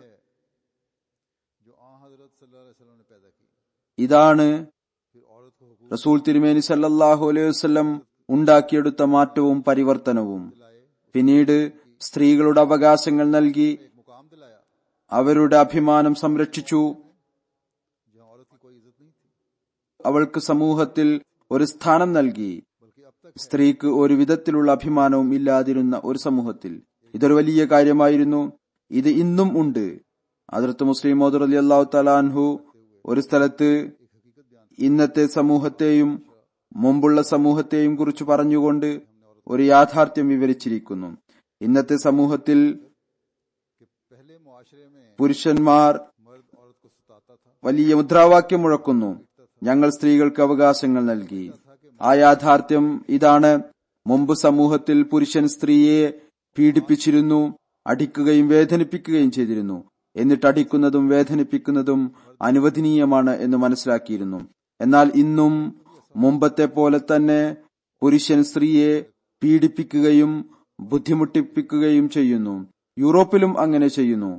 जो आ हजरत सल्लल्लाहु अलैहि वसल्लम ने पैदा की ഇതാണ് फिर औरत को हुकूक റസൂൽ തിരുമേനി സല്ലല്ലാഹു അലൈഹി വസല്ലം ഉണ്ടാക്കിയെടുത്ത മാറ്റവും പരിവർത്തനവും പിന്നീട് സ്ത്രീകളുടെ അവകാശങ്ങൾ നൽകി एक मुकाम दिलाया അവരുടെ അഭിമാനം സംരക്ഷിച്ചു जहाँ औरत की कोई इज्जत नहीं थी അവൾക്ക് സമൂഹത്തിൽ ഒരു സ്ഥാനം നൽകി बल्कि अब तक സ്ത്രീക്ക് ഒരു വിധത്തിലുള്ള അഭിമാനവും ഇല്ലാതിരുന്ന ഒരു സമൂഹത്തിൽ ഇതൊരു വലിയ കാര്യമായിരുന്നു ഇത് ഇന്നും ഉണ്ട് അതിർത്ത് മുസ്ലിം മോദർ അലി അള്ളാഹു തലാൻഹു ഒരു സ്ഥലത്ത് ഇന്നത്തെ സമൂഹത്തെയും മുമ്പുള്ള സമൂഹത്തെയും കുറിച്ച് പറഞ്ഞുകൊണ്ട് ഒരു യാഥാർത്ഥ്യം വിവരിച്ചിരിക്കുന്നു ഇന്നത്തെ സമൂഹത്തിൽ कि पहले मुआशरे में പുരുഷന്മാർ मर्द औरत को सताता था വലിയ മുദ്രാവാക്യം മുഴക്കുന്നു ഞങ്ങൾ സ്ത്രീകൾക്ക് അവകാശങ്ങൾ നൽകി ആ യാഥാർത്ഥ്യം ഇതാണ് മുമ്പ് സമൂഹത്തിൽ പുരുഷൻ സ്ത്രീയെ പീഡിപ്പിച്ചിരുന്നു അടിക്കുകയും വേദനിപ്പിക്കുകയും ചെയ്തിരുന്നു എന്നിട്ട് അടിക്കുന്നതും വേദനിപ്പിക്കുന്നതും അനുവദനീയമാണ് എന്ന് മനസ്സിലാക്കിയിരുന്നു എന്നാൽ ഇന്നും മുമ്പത്തെ പോലെ തന്നെ പുരുഷൻ സ്ത്രീയെ പീഡിപ്പിക്കുകയും ബുദ്ധിമുട്ടിപ്പിക്കുകയും ചെയ്യുന്നു യൂറോപ്പിലും അങ്ങനെ ചെയ്യുന്നു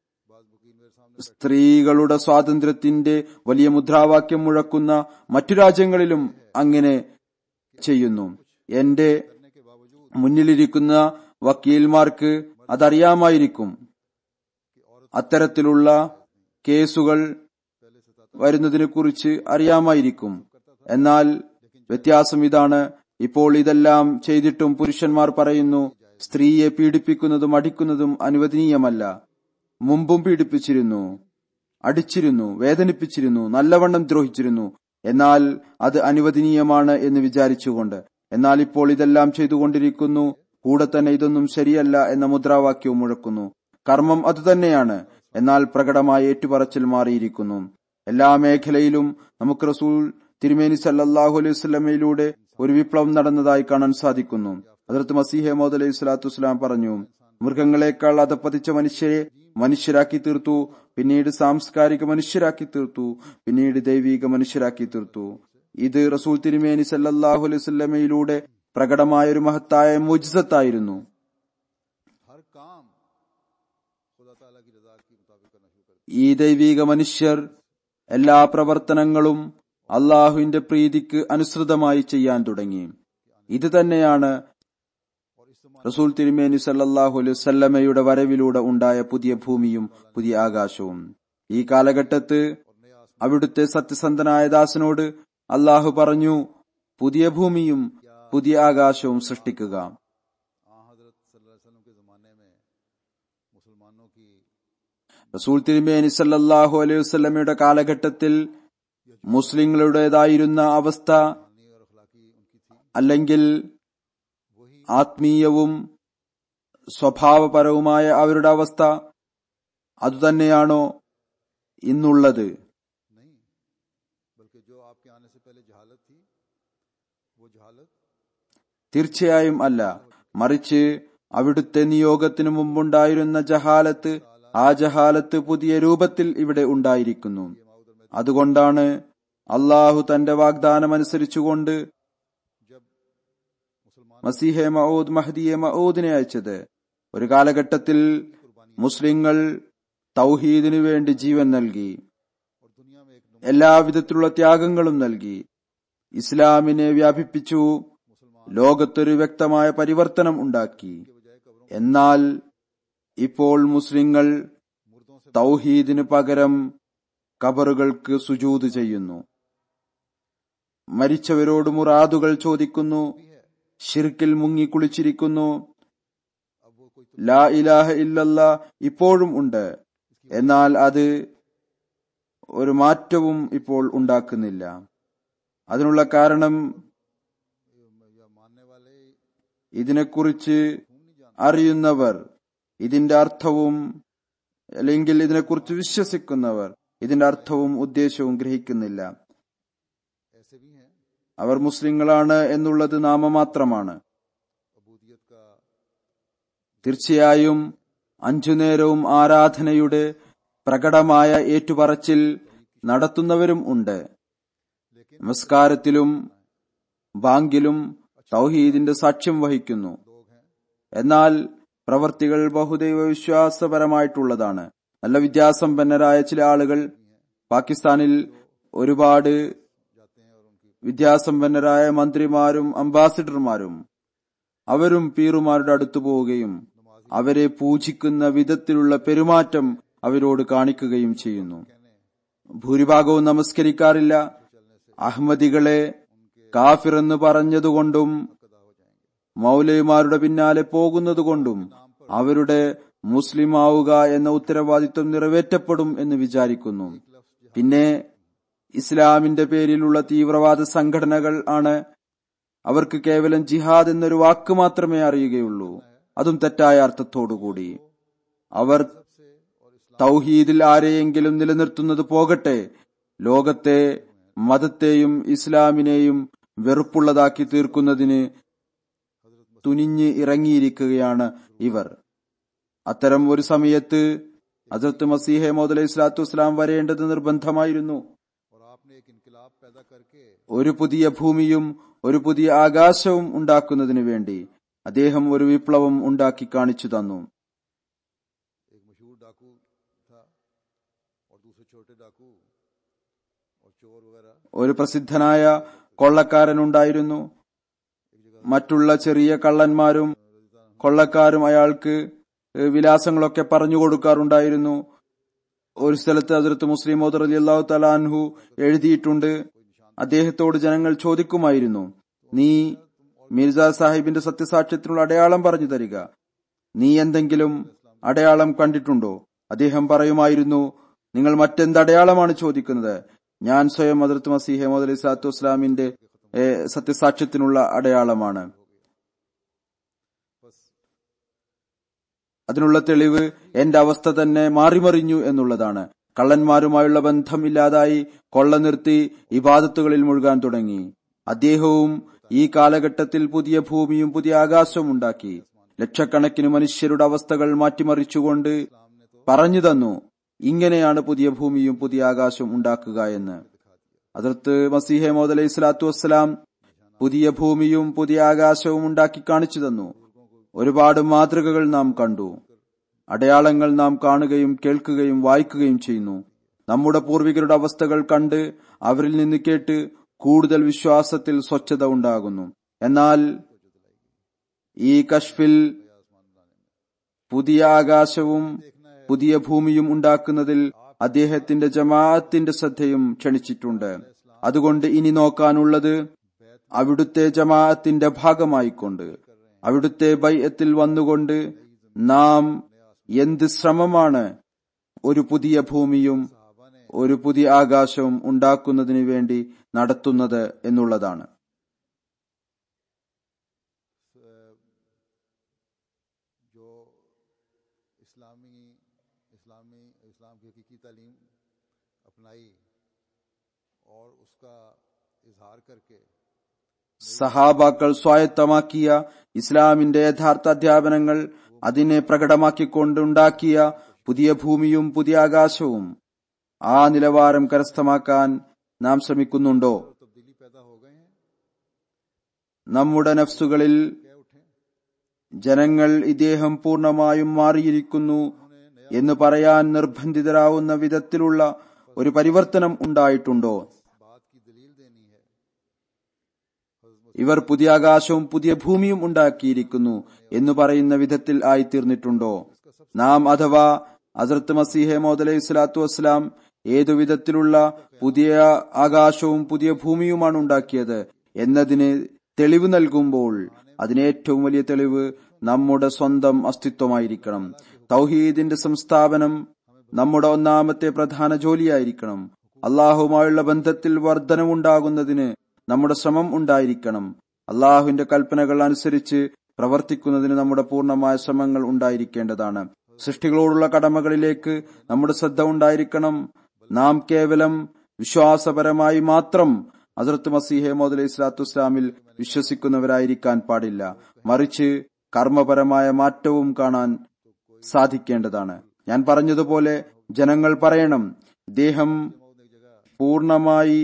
സ്ത്രീകളുടെ സ്വാതന്ത്ര്യത്തിന്റെ വലിയ മുദ്രാവാക്യം മുഴക്കുന്ന മറ്റു രാജ്യങ്ങളിലും അങ്ങനെ ചെയ്യുന്നു എന്റെ മുന്നിലിരിക്കുന്ന വക്കീൽമാർക്ക് അതറിയാമായിരിക്കും അത്തരത്തിലുള്ള കേസുകൾ വരുന്നതിനെ കുറിച്ച് അറിയാമായിരിക്കും എന്നാൽ വ്യത്യാസം ഇതാണ് ഇപ്പോൾ ഇതെല്ലാം ചെയ്തിട്ടും പുരുഷന്മാർ പറയുന്നു സ്ത്രീയെ പീഡിപ്പിക്കുന്നതും അടിക്കുന്നതും അനുവദനീയമല്ല മുമ്പും പീഡിപ്പിച്ചിരുന്നു അടിച്ചിരുന്നു വേദനിപ്പിച്ചിരുന്നു നല്ലവണ്ണം ദ്രോഹിച്ചിരുന്നു എന്നാൽ അത് അനുവദനീയമാണ് എന്ന് വിചാരിച്ചുകൊണ്ട് എന്നാൽ ഇപ്പോൾ ഇതെല്ലാം ചെയ്തുകൊണ്ടിരിക്കുന്നു കൂടെ തന്നെ ഇതൊന്നും ശരിയല്ല എന്ന മുദ്രാവാക്യവും മുഴക്കുന്നു കർമ്മം അതുതന്നെയാണ് എന്നാൽ പ്രകടമായ ഏറ്റുപറച്ചിൽ മാറിയിരിക്കുന്നു എല്ലാ മേഖലയിലും നമുക്ക് റസൂൽ തിരുമേനി സല്ലാഹു അലൈഹി സ്വലമയിലൂടെ ഒരു വിപ്ലവം നടന്നതായി കാണാൻ സാധിക്കുന്നു അതിർത്ത് മസീഹെ മോദ് അലൈഹി സ്വലാത്തു വസ്സലാം പറഞ്ഞു മൃഗങ്ങളെക്കാൾ അധപ്പതിച്ച മനുഷ്യരെ മനുഷ്യരാക്കി തീർത്തു പിന്നീട് സാംസ്കാരിക മനുഷ്യരാക്കി തീർത്തു പിന്നീട് ദൈവിക മനുഷ്യരാക്കി തീർത്തു ഇത് റസൂൽ തിരുമേനി സല്ലാഹു അലൈഹി സ്വല്ലമയിലൂടെ പ്രകടമായ ഒരു മഹത്തായ മുജിസത്തായിരുന്നു हर काम खुदा ताला की रजा के मुताबिक करना शुरू कर ഈ ദൈവിക മനുഷ്യർ എല്ലാ പ്രവർത്തനങ്ങളും അള്ളാഹുവിന്റെ പ്രീതിക്ക് അനുസൃതമായി ചെയ്യാൻ തുടങ്ങി ഇത് തന്നെയാണ് റസൂൽ തിരുമേനി സല്ലല്ലാഹു അലൈഹി വസല്ലമയുടെ വരവിലൂടെ ഉണ്ടായ പുതിയ ഭൂമിയും പുതിയ ആകാശവും ഈ കാലഘട്ടത്ത് അവിടുത്തെ സത്യസന്ധനായ ദാസനോട് അള്ളാഹു പറഞ്ഞു പുതിയ ഭൂമിയും പുതിയ ആകാശവും സൃഷ്ടിക്കുക आ हजरत सल्लल्लाहु अलैहि वसल्लम के जमाने में मुसलमानों की റസൂൽ തിരുമേനി സല്ലല്ലാഹു അലൈഹി വസല്ലമയുടെ കാലഘട്ടത്തിൽ മുസ്ലിങ്ങളുടേതായിരുന്ന അവസ്ഥ रूहानी और अखलाकी उनकी थी അല്ലെങ്കിൽ वही ആത്മീയവും സ്വഭാവപരവുമായ അവരുടെ അവസ്ഥ അതുതന്നെയാണോ ഇന്നുള്ളത് नहीं बल्कि जो आपके आने से पहले जहालत थी वो जहालत തീർച്ചയായും അല്ല മറിച്ച് അവിടുത്തെ നിയോഗത്തിനു മുമ്പുണ്ടായിരുന്ന ജഹാലത്ത് ആ ജഹാലത്ത് പുതിയ രൂപത്തിൽ ഇവിടെ ഉണ്ടായിരിക്കുന്നു അതുകൊണ്ടാണ് അള്ളാഹു തന്റെ വാഗ്ദാനമനുസരിച്ചുകൊണ്ട് जब मुसलमान മസീഹെ മഊദ് മഹദിയെ മഊദിനെ അയച്ചത് ഒരു കാലഘട്ടത്തിൽ മുസ്ലിങ്ങൾ തൗഹീദിനു വേണ്ടി ജീവൻ നൽകി और दुनिया में एक എല്ലാവിധത്തിലുള്ള ത്യാഗങ്ങളും നൽകി ഇസ്ലാമിനെ വ്യാപിപ്പിച്ചു ലോകത്തൊരു വ്യക്തമായ പരിവർത്തനം ഉണ്ടാക്കി എന്നാൽ ഇപ്പോൾ മുസ്ലിങ്ങൾ തൗഹീദിന് പകരം കബറുകൾക്ക് സുജൂത് ചെയ്യുന്നു മരിച്ചവരോട് മുറാദുകൾ ചോദിക്കുന്നു ഷിർക്കിൽ മുങ്ങിക്കുളിച്ചിരിക്കുന്നു ലാ ഇലാഹ ഇല്ലല്ല ഇപ്പോഴും ഉണ്ട് എന്നാൽ അത് ഒരു മാറ്റവും ഇപ്പോൾ ഉണ്ടാക്കുന്നില്ല അതിനുള്ള കാരണം या मानने वाले ഇതിനെക്കുറിച്ച് അറിയുന്നവർ ഇതിന്റെ അർത്ഥവും അല്ലെങ്കിൽ ഇതിനെക്കുറിച്ച് വിശ്വസിക്കുന്നവർ ഇതിന്റെ അർത്ഥവും ഉദ്ദേശവും ഗ്രഹിക്കുന്നില്ല ऐसे भी हैं അവർ മുസ്ലിങ്ങളാണ് എന്നുള്ളത് നാമമാത്രമാണ് अबूदियत का തീർച്ചയായും അഞ്ചു നേരവും ആരാധനയുടെ പ്രകടമായ ഏറ്റുപറച്ചിൽ നടത്തുന്നവരും ഉണ്ട് നമസ്കാരത്തിലും ബാങ്കിലും തൗഹീദിന്റെ സാക്ഷ്യം വഹിക്കുന്നു എന്നാൽ പ്രവർത്തികൾ ബഹുദൈവ വിശ്വാസപരമായിട്ടുള്ളതാണ് നല്ല വിദ്യാസമ്പന്നരായ ചില ആളുകൾ പാകിസ്ഥാനിൽ ഒരുപാട് വിദ്യാസമ്പന്നരായ മന്ത്രിമാരും അംബാസിഡർമാരും അവരും പീറുമാരുടെ അടുത്തു പോവുകയും അവരെ പൂജിക്കുന്ന വിധത്തിലുള്ള പെരുമാറ്റം അവരോട് കാണിക്കുകയും ചെയ്യുന്നു ഭൂരിഭാഗവും നമസ്കരിക്കാറില്ല അഹമ്മദികളെ കാഫിർ എന്ന് പറഞ്ഞതുകൊണ്ടും മൗലവിമാരുടെ പിന്നാലെ പോകുന്നതുകൊണ്ടും അവരുടെ മുസ്ലിം ആവുക എന്ന ഉത്തരവാദിത്വം നിറവേറ്റപ്പെടും എന്ന് വിചാരിക്കുന്നു പിന്നെ ഇസ്ലാമിന്റെ പേരിലുള്ള തീവ്രവാദ സംഘടനകൾ ആണ് അവർക്ക് കേവലം ജിഹാദ് എന്നൊരു വാക്ക് മാത്രമേ അറിയുകയുള്ളൂ അതും തെറ്റായ അർത്ഥത്തോടുകൂടി അവർ തൗഹീദിൽ ആരെയെങ്കിലും നിലനിർത്തുന്നത് പോകട്ടെ ലോകത്തെ മതത്തെയും ഇസ്ലാമിനെയും വെറുപ്പുള്ളതാക്കി തീർക്കുന്നതിന് തുനിഞ്ഞ് ഇറങ്ങിയിരിക്കുകയാണ് ഇവർ അത്തരം ഒരു സമയത്ത് ഹസരത്ത് മസീഹെ മോദ് അലൈഹി സ്വലാത്തു വസ്സലാം വരേണ്ടത് നിർബന്ധമായിരുന്നു और आपने एक इनकलाब पैदा करके ഒരു പുതിയ ഭൂമിയും ഒരു പുതിയ ആകാശവും ഉണ്ടാക്കുന്നതിനു വേണ്ടി അദ്ദേഹം ഒരു വിപ്ലവം ഉണ്ടാക്കി കാണിച്ചു തന്നു एक मशहूर डाकू था और दूसरे छोटे डाकू और चोर वगैरह ഒരു പ്രസിദ്ധനായ കൊള്ളക്കാരനുണ്ടായിരുന്നു മറ്റുള്ള ചെറിയ കള്ളന്മാരും കൊള്ളക്കാരും അയാൾക്ക് ഏഹ്, വിലാസങ്ങളൊക്കെ പറഞ്ഞു കൊടുക്കാറുണ്ടായിരുന്നു ഒരു സ്ഥലത്ത് ഹസരത്ത് മുസ്ലിം മോദർ അലി അള്ളാഹു തലാൻഹു എഴുതിയിട്ടുണ്ട് അദ്ദേഹത്തോട് ജനങ്ങൾ ചോദിക്കുമായിരുന്നു നീ മിർസ സാഹിബിന്റെ സത്യസാക്ഷ്യത്തിനുള്ള അടയാളം പറഞ്ഞു തരിക നീ എന്തെങ്കിലും അടയാളം കണ്ടിട്ടുണ്ടോ അദ്ദേഹം പറയുമായിരുന്നു നിങ്ങൾ മറ്റെന്ത് അടയാളമാണ് ചോദിക്കുന്നത് ഞാൻ സ്വയം ഹസരത്ത് മസീഹ് മോദ് അലി സ്വലാത്തു വസ്സലാമിന്റെ ഏഹ്, സത്യസാക്ഷ്യത്തിനുള്ള അടയാളമാണ് അതിനുള്ള തെളിവ് എന്റെ അവസ്ഥ തന്നെ മാറിമറിഞ്ഞു എന്നുള്ളതാണ് കള്ളന്മാരുമായുള്ള ബന്ധം ഇല്ലാതായി കൊള്ള നിർത്തി ഇബാദത്തുകളിൽ മുഴുകാൻ തുടങ്ങി അദ്ദേഹവും ഈ കാലഘട്ടത്തിൽ പുതിയ ഭൂമിയും പുതിയ ആകാശവും ഉണ്ടാക്കി ലക്ഷക്കണക്കിന് മനുഷ്യരുടെ അവസ്ഥകൾ മാറ്റിമറിച്ചുകൊണ്ട് പറഞ്ഞു തന്നു ഇങ്ങനെയാണ് പുതിയ ഭൂമിയും പുതിയ ആകാശവും ഉണ്ടാക്കുക എന്ന് അതിർത്ത് മസീഹെ മോദ് അലൈഹി സ്വലാത്തു വസ്സലാം പുതിയ ഭൂമിയും പുതിയ ആകാശവും ഉണ്ടാക്കി കാണിച്ചു തന്നു ഒരുപാട് മാതൃകകൾ നാം കണ്ടു അടയാളങ്ങൾ നാം കാണുകയും കേൾക്കുകയും വായിക്കുകയും ചെയ്യുന്നു നമ്മുടെ പൂർവികരുടെ അവസ്ഥകൾ കണ്ട് അവരിൽ നിന്ന് കേട്ട് കൂടുതൽ വിശ്വാസത്തിൽ സ്വച്ഛത ഉണ്ടാകുന്നു എന്നാൽ ഈ കഷ്ഫിൽ പുതിയ ആകാശവും പുതിയ ഭൂമിയും ഉണ്ടാക്കുന്നതിൽ അദ്ദേഹത്തിന്റെ ജമാഅത്തിന്റെ ശ്രദ്ധയും ക്ഷണിച്ചിട്ടുണ്ട് അതുകൊണ്ട് ഇനി നോക്കാനുള്ളത് അവിടുത്തെ ജമാഅത്തിന്റെ ഭാഗമായിക്കൊണ്ട് അവിടുത്തെ ബൈഅത്തിൽ വന്നുകൊണ്ട് നാം എന്ത് ശ്രമമാണ് ഒരു പുതിയ ഭൂമിയും ഒരു പുതിയ ആകാശവും ഉണ്ടാക്കുന്നതിന് വേണ്ടി നടത്തുന്നത് എന്നുള്ളതാണ് जो इस्लामी इस्लामी इस्लाम की हकीकी तालीम अपनाई और उसका इजहार करके സഹാബാക്കൾ സ്വായത്തമാക്കിയ ഇസ്ലാമിന്റെ യഥാർത്ഥ അധ്യാപനങ്ങൾ അതിനെ പ്രകടമാക്കിക്കൊണ്ടുണ്ടാക്കിയ പുതിയ ഭൂമിയും പുതിയ ആകാശവും ആ നിലവാരം കരസ്ഥമാക്കാൻ നാം ശ്രമിക്കുന്നുണ്ടോ तब्दीली पैदा हो गए हैं നമ്മുടെ നഫ്സുകളിൽ कह उठे ജനങ്ങൾ ഇദ്ദേഹം പൂർണ്ണമായും മാറിയിരിക്കുന്നു എന്ന് പറയാൻ നിർബന്ധിതരാവുന്ന വിധത്തിലുള്ള ഒരു പരിവർത്തനം ഉണ്ടായിട്ടുണ്ടോ बात की दलील देनी है ഇവർ പുതിയ ആകാശവും പുതിയ ഭൂമിയും ഉണ്ടാക്കിയിരിക്കുന്നു എന്ന് പറയുന്ന വിധത്തിൽ ആയിത്തീർന്നിട്ടുണ്ടോ നാം അഥവാ അസർത്ത് മസീഹെ മോദലൈഹി സ്വലാത്തു വസ്സലാം ഏതു വിധത്തിലുള്ള പുതിയ ആകാശവും പുതിയ ഭൂമിയുമാണ് ഉണ്ടാക്കിയത് എന്നതിന് തെളിവ് നൽകുമ്പോൾ അതിന് ഏറ്റവും വലിയ തെളിവ് നമ്മുടെ സ്വന്തം അസ്തിത്വമായിരിക്കണം തൗഹീദിന്റെ സംസ്ഥാപനം നമ്മുടെ ഒന്നാമത്തെ പ്രധാന ജോലിയായിരിക്കണം അള്ളാഹുമായുള്ള ബന്ധത്തിൽ വർധനവുണ്ടാകുന്നതിന് നമ്മുടെ ശ്രമം ഉണ്ടായിരിക്കണം അള്ളാഹുവിന്റെ കൽപ്പനകൾ അനുസരിച്ച് പ്രവർത്തിക്കുന്നതിന് നമ്മുടെ പൂർണ്ണമായ ശ്രമങ്ങൾ ഉണ്ടായിരിക്കേണ്ടതാണ് സൃഷ്ടികളോടുള്ള കടമകളിലേക്ക് നമ്മുടെ ശ്രദ്ധ ഉണ്ടായിരിക്കണം നാം കേവലം വിശ്വാസപരമായി മാത്രം അസർത്ത് മസീഹെ മോദ് അലൈഹി സ്വലാത്തു വസ്സലാമിൽ വിശ്വസിക്കുന്നവരായിരിക്കാൻ പാടില്ല മറിച്ച് കർമ്മപരമായ മാറ്റവും കാണാൻ സാധിക്കേണ്ടതാണ് ഞാൻ പറഞ്ഞതുപോലെ ജനങ്ങൾ പറയണം ഇദ്ദേഹം പൂർണ്ണമായി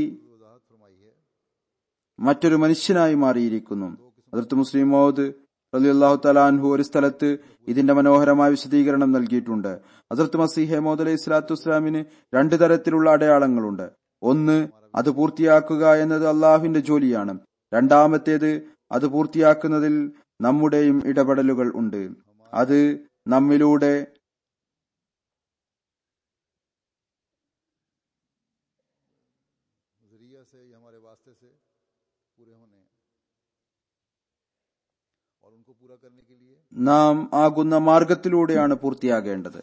മറ്റൊരു മനുഷ്യനായി മാറിയിരിക്കുന്നു അതിർത്ത് മുസ്ലിം മൗദ് അലി അള്ളാഹു തലാൻഹു ഒരു സ്ഥലത്ത് ഇതിന്റെ മനോഹരമായ വിശദീകരണം നൽകിയിട്ടുണ്ട് അതിർത്ത് മസീഹെ മോദ് അലൈഹി സ്വലാത്തു വസ്സലാമിന് രണ്ട് തരത്തിലുള്ള അടയാളങ്ങളുണ്ട് ഒന്ന് അത് പൂർത്തിയാക്കുക എന്നത് അള്ളാഹുവിന്റെ ജോലിയാണ് രണ്ടാമത്തേത് അത് പൂർത്തിയാക്കുന്നതിൽ നമ്മുടെയും ഇടപെടലുകൾ ഉണ്ട് അത് നമ്മിലൂടെ जरिया से या हमारे वास्ते से पूरे होने हैं और उनको पूरा करने के लिए നാം ആകുന്ന മാർഗത്തിലൂടെയാണ് പൂർത്തിയാകേണ്ടത്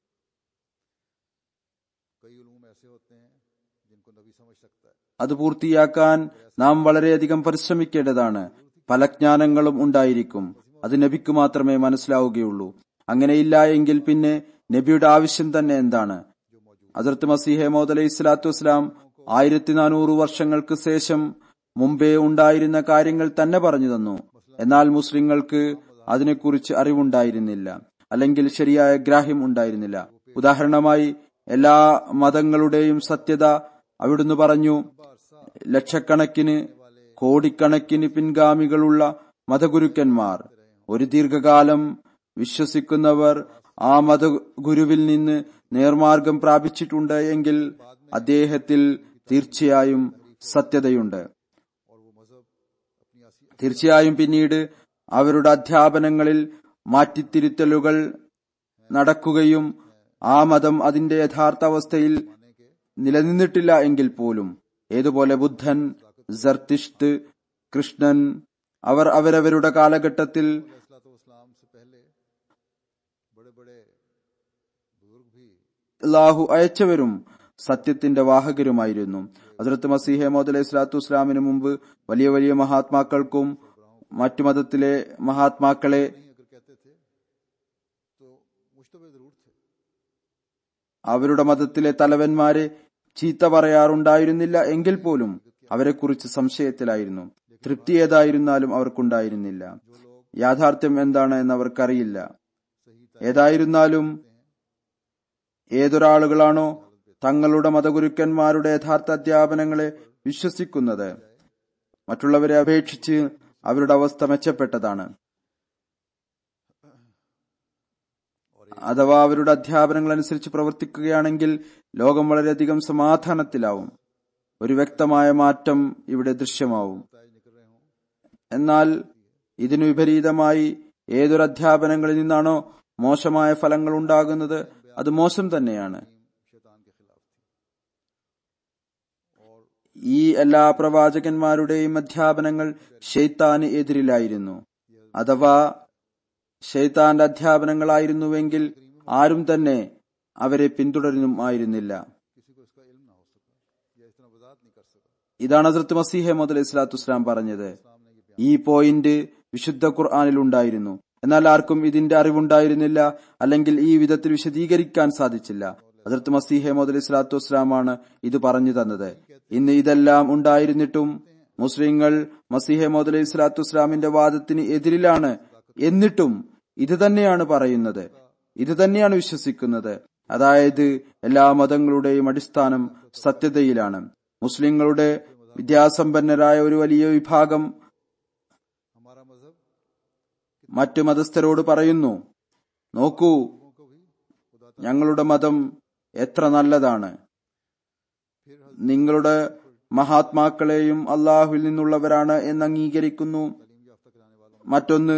कई उलूम ऐसे होते हैं जिनको नबी समझ सकता है അത് പൂർത്തിയാക്കാൻ നാം വളരെയധികം പരിശ്രമിക്കേണ്ടതാണ് പല ജ്ഞാനങ്ങളും ഉണ്ടായിരിക്കും അത് നബിക്ക് മാത്രമേ മനസ്സിലാവുകയുള്ളൂ അങ്ങനെയില്ല എങ്കിൽ പിന്നെ നബിയുടെ ആവശ്യം തന്നെ എന്താണ് അതിർത്ത് മസീഹെ മോദ് അലൈഹി സ്വലാത്തു വസ്സലാം ആയിരത്തി നാനൂറ് വർഷങ്ങൾക്ക് ശേഷം മുമ്പേ ഉണ്ടായിരുന്ന കാര്യങ്ങൾ തന്നെ പറഞ്ഞു തന്നു എന്നാൽ മുസ്ലിങ്ങൾക്ക് അതിനെക്കുറിച്ച് അറിവുണ്ടായിരുന്നില്ല അല്ലെങ്കിൽ ശരിയായ ഗ്രാഹ്യം ഉണ്ടായിരുന്നില്ല ഉദാഹരണമായി എല്ലാ മതങ്ങളുടെയും സത്യത അവിടുന്ന് പറഞ്ഞു ലക്ഷക്കണക്കിന് കോടിക്കണക്കിന് പിൻഗാമികളുള്ള മതഗുരുക്കന്മാർ ഒരു ദീർഘകാലം വിശ്വസിക്കുന്നവർ ആ മതഗുരുവിൽ നിന്ന് നേർമാർഗം പ്രാപിച്ചിട്ടുണ്ട് എങ്കിൽ അദ്ദേഹത്തിൽ തീർച്ചയായും സത്യതയുണ്ട് തീർച്ചയായും പിന്നീട് അവരുടെ അധ്യാപനങ്ങളിൽ മാറ്റിത്തിരുത്തലുകൾ നടക്കുകയും ആ മതം അതിന്റെ യഥാർത്ഥ അവസ്ഥയിൽ നിലനിന്നിട്ടില്ല എങ്കിൽ പോലും ഏതുപോലെ ബുദ്ധൻ ജർത്തിഷ്ത് കൃഷ്ണൻ അവർ അവരവരുടെ കാലഘട്ടത്തിൽ इस्लाम से पहले बड़े बड़े बुजुर्ग भी അള്ളാഹു അയച്ചവരും സത്യത്തിന്റെ വാഹകരുമായിരുന്നു ഹസ്രത്ത് മസീഹെ മോദ് അലൈഹി സ്വലാത്തു വസ്സലാമിന് മുമ്പ് വലിയ വലിയ മഹാത്മാക്കൾക്കും മറ്റു മതത്തിലെ മഹാത്മാക്കളെ नहीं अगर कहते थे तो मुश्तबे जरूर थे അവരുടെ മതത്തിലെ തലവന്മാരെ ചീത്ത പറയാറുണ്ടായിരുന്നില്ല എങ്കിൽ പോലും അവരെക്കുറിച്ച് സംശയത്തിലായിരുന്നു തൃപ്തി ഏതായിരുന്നാലും അവർക്കുണ്ടായിരുന്നില്ല യാഥാർത്ഥ്യം എന്താണ് എന്ന് അവർക്കറിയില്ല ഏതായിരുന്നാലും ഏതൊരാളുകളാണോ തങ്ങളുടെ മതഗുരുക്കന്മാരുടെ യഥാർത്ഥ അധ്യാപനങ്ങളെ വിശ്വസിക്കുന്നത് മറ്റുള്ളവരെ അപേക്ഷിച്ച് അവരുടെ അവസ്ഥ മെച്ചപ്പെട്ടതാണ് അഥവാ അവരുടെ അധ്യാപനങ്ങൾ അനുസരിച്ച് പ്രവർത്തിക്കുകയാണെങ്കിൽ ലോകം വളരെയധികം സമാധാനത്തിലാവും ഒരു വ്യക്തമായ മാറ്റം ഇവിടെ ദൃശ്യമാവും എന്നാൽ ഇതിനു വിപരീതമായി ഏതൊരു അധ്യാപനങ്ങളിൽ നിന്നാണോ മോശമായ ഫലങ്ങൾ ഉണ്ടാകുന്നത് അത് മോശം തന്നെയാണ് शैतान के खिलाफ थी ഈ എല്ലാ പ്രവാചകന്മാരുടെയും അധ്യാപനങ്ങൾ ഷെയ്ത്താന് എതിരിലായിരുന്നു അഥവാ ഷെയ്ത്താന്റെ അധ്യാപനങ്ങളായിരുന്നുവെങ്കിൽ ആരും തന്നെ അവരെ പിന്തുടരുന്നും ആയിരുന്നില്ല किसी को इसका इल्म ना हो सका या इतना वजात नहीं कर सका ഇതാണ് ഹസ്രത്ത് മസീഹെ മുതൽ ഇസ്ലാത്തു ഇസ്ലാം പറഞ്ഞത് इस्लाम ने ये ഈ പോയിന്റ് വിശുദ്ധ ഖുർആാനിൽ ഉണ്ടായിരുന്നു എന്നാൽ ആർക്കും ഇതിന്റെ അറിവുണ്ടായിരുന്നില്ല അല്ലെങ്കിൽ ഈ വിധത്തിൽ വിശദീകരിക്കാൻ സാധിച്ചില്ല ഹസരത്ത് മസീഹെ മുതൽ ഇസ്ലാത്തു വസ്സലാമാണ് ഇത് പറഞ്ഞു തന്നത് ഇന്ന് ഇതെല്ലാം ഉണ്ടായിരുന്നിട്ടും മുസ്ലിങ്ങൾ മസീഹെ മുതൽ ഇസ്ലാത്തു വസ്സലാമിന്റെ വാദത്തിന് എതിരിലാണ് എന്നിട്ടും ഇത് തന്നെയാണ് പറയുന്നത് ഇത് തന്നെയാണ് വിശ്വസിക്കുന്നത് അതായത് എല്ലാ മതങ്ങളുടെയും അടിസ്ഥാനം സത്യതയിലാണ് മുസ്ലിങ്ങളുടെ വിദ്യാസമ്പന്നരായ ഒരു വലിയ വിഭാഗം हमारा मजहब മറ്റു മതസ്ഥരോട് പറയുന്നു നോക്കൂ को भी खुदा ഞങ്ങളുടെ മതം എത്ര നല്ലതാണ് फिर നിങ്ങളുടെ മഹാത്മാക്കളെയും അള്ളാഹുവിൽ നിന്നുള്ളവരാണ് എന്ന് അംഗീകരിക്കുന്നു तालीम याफ्ता कराने वालों മറ്റൊന്ന്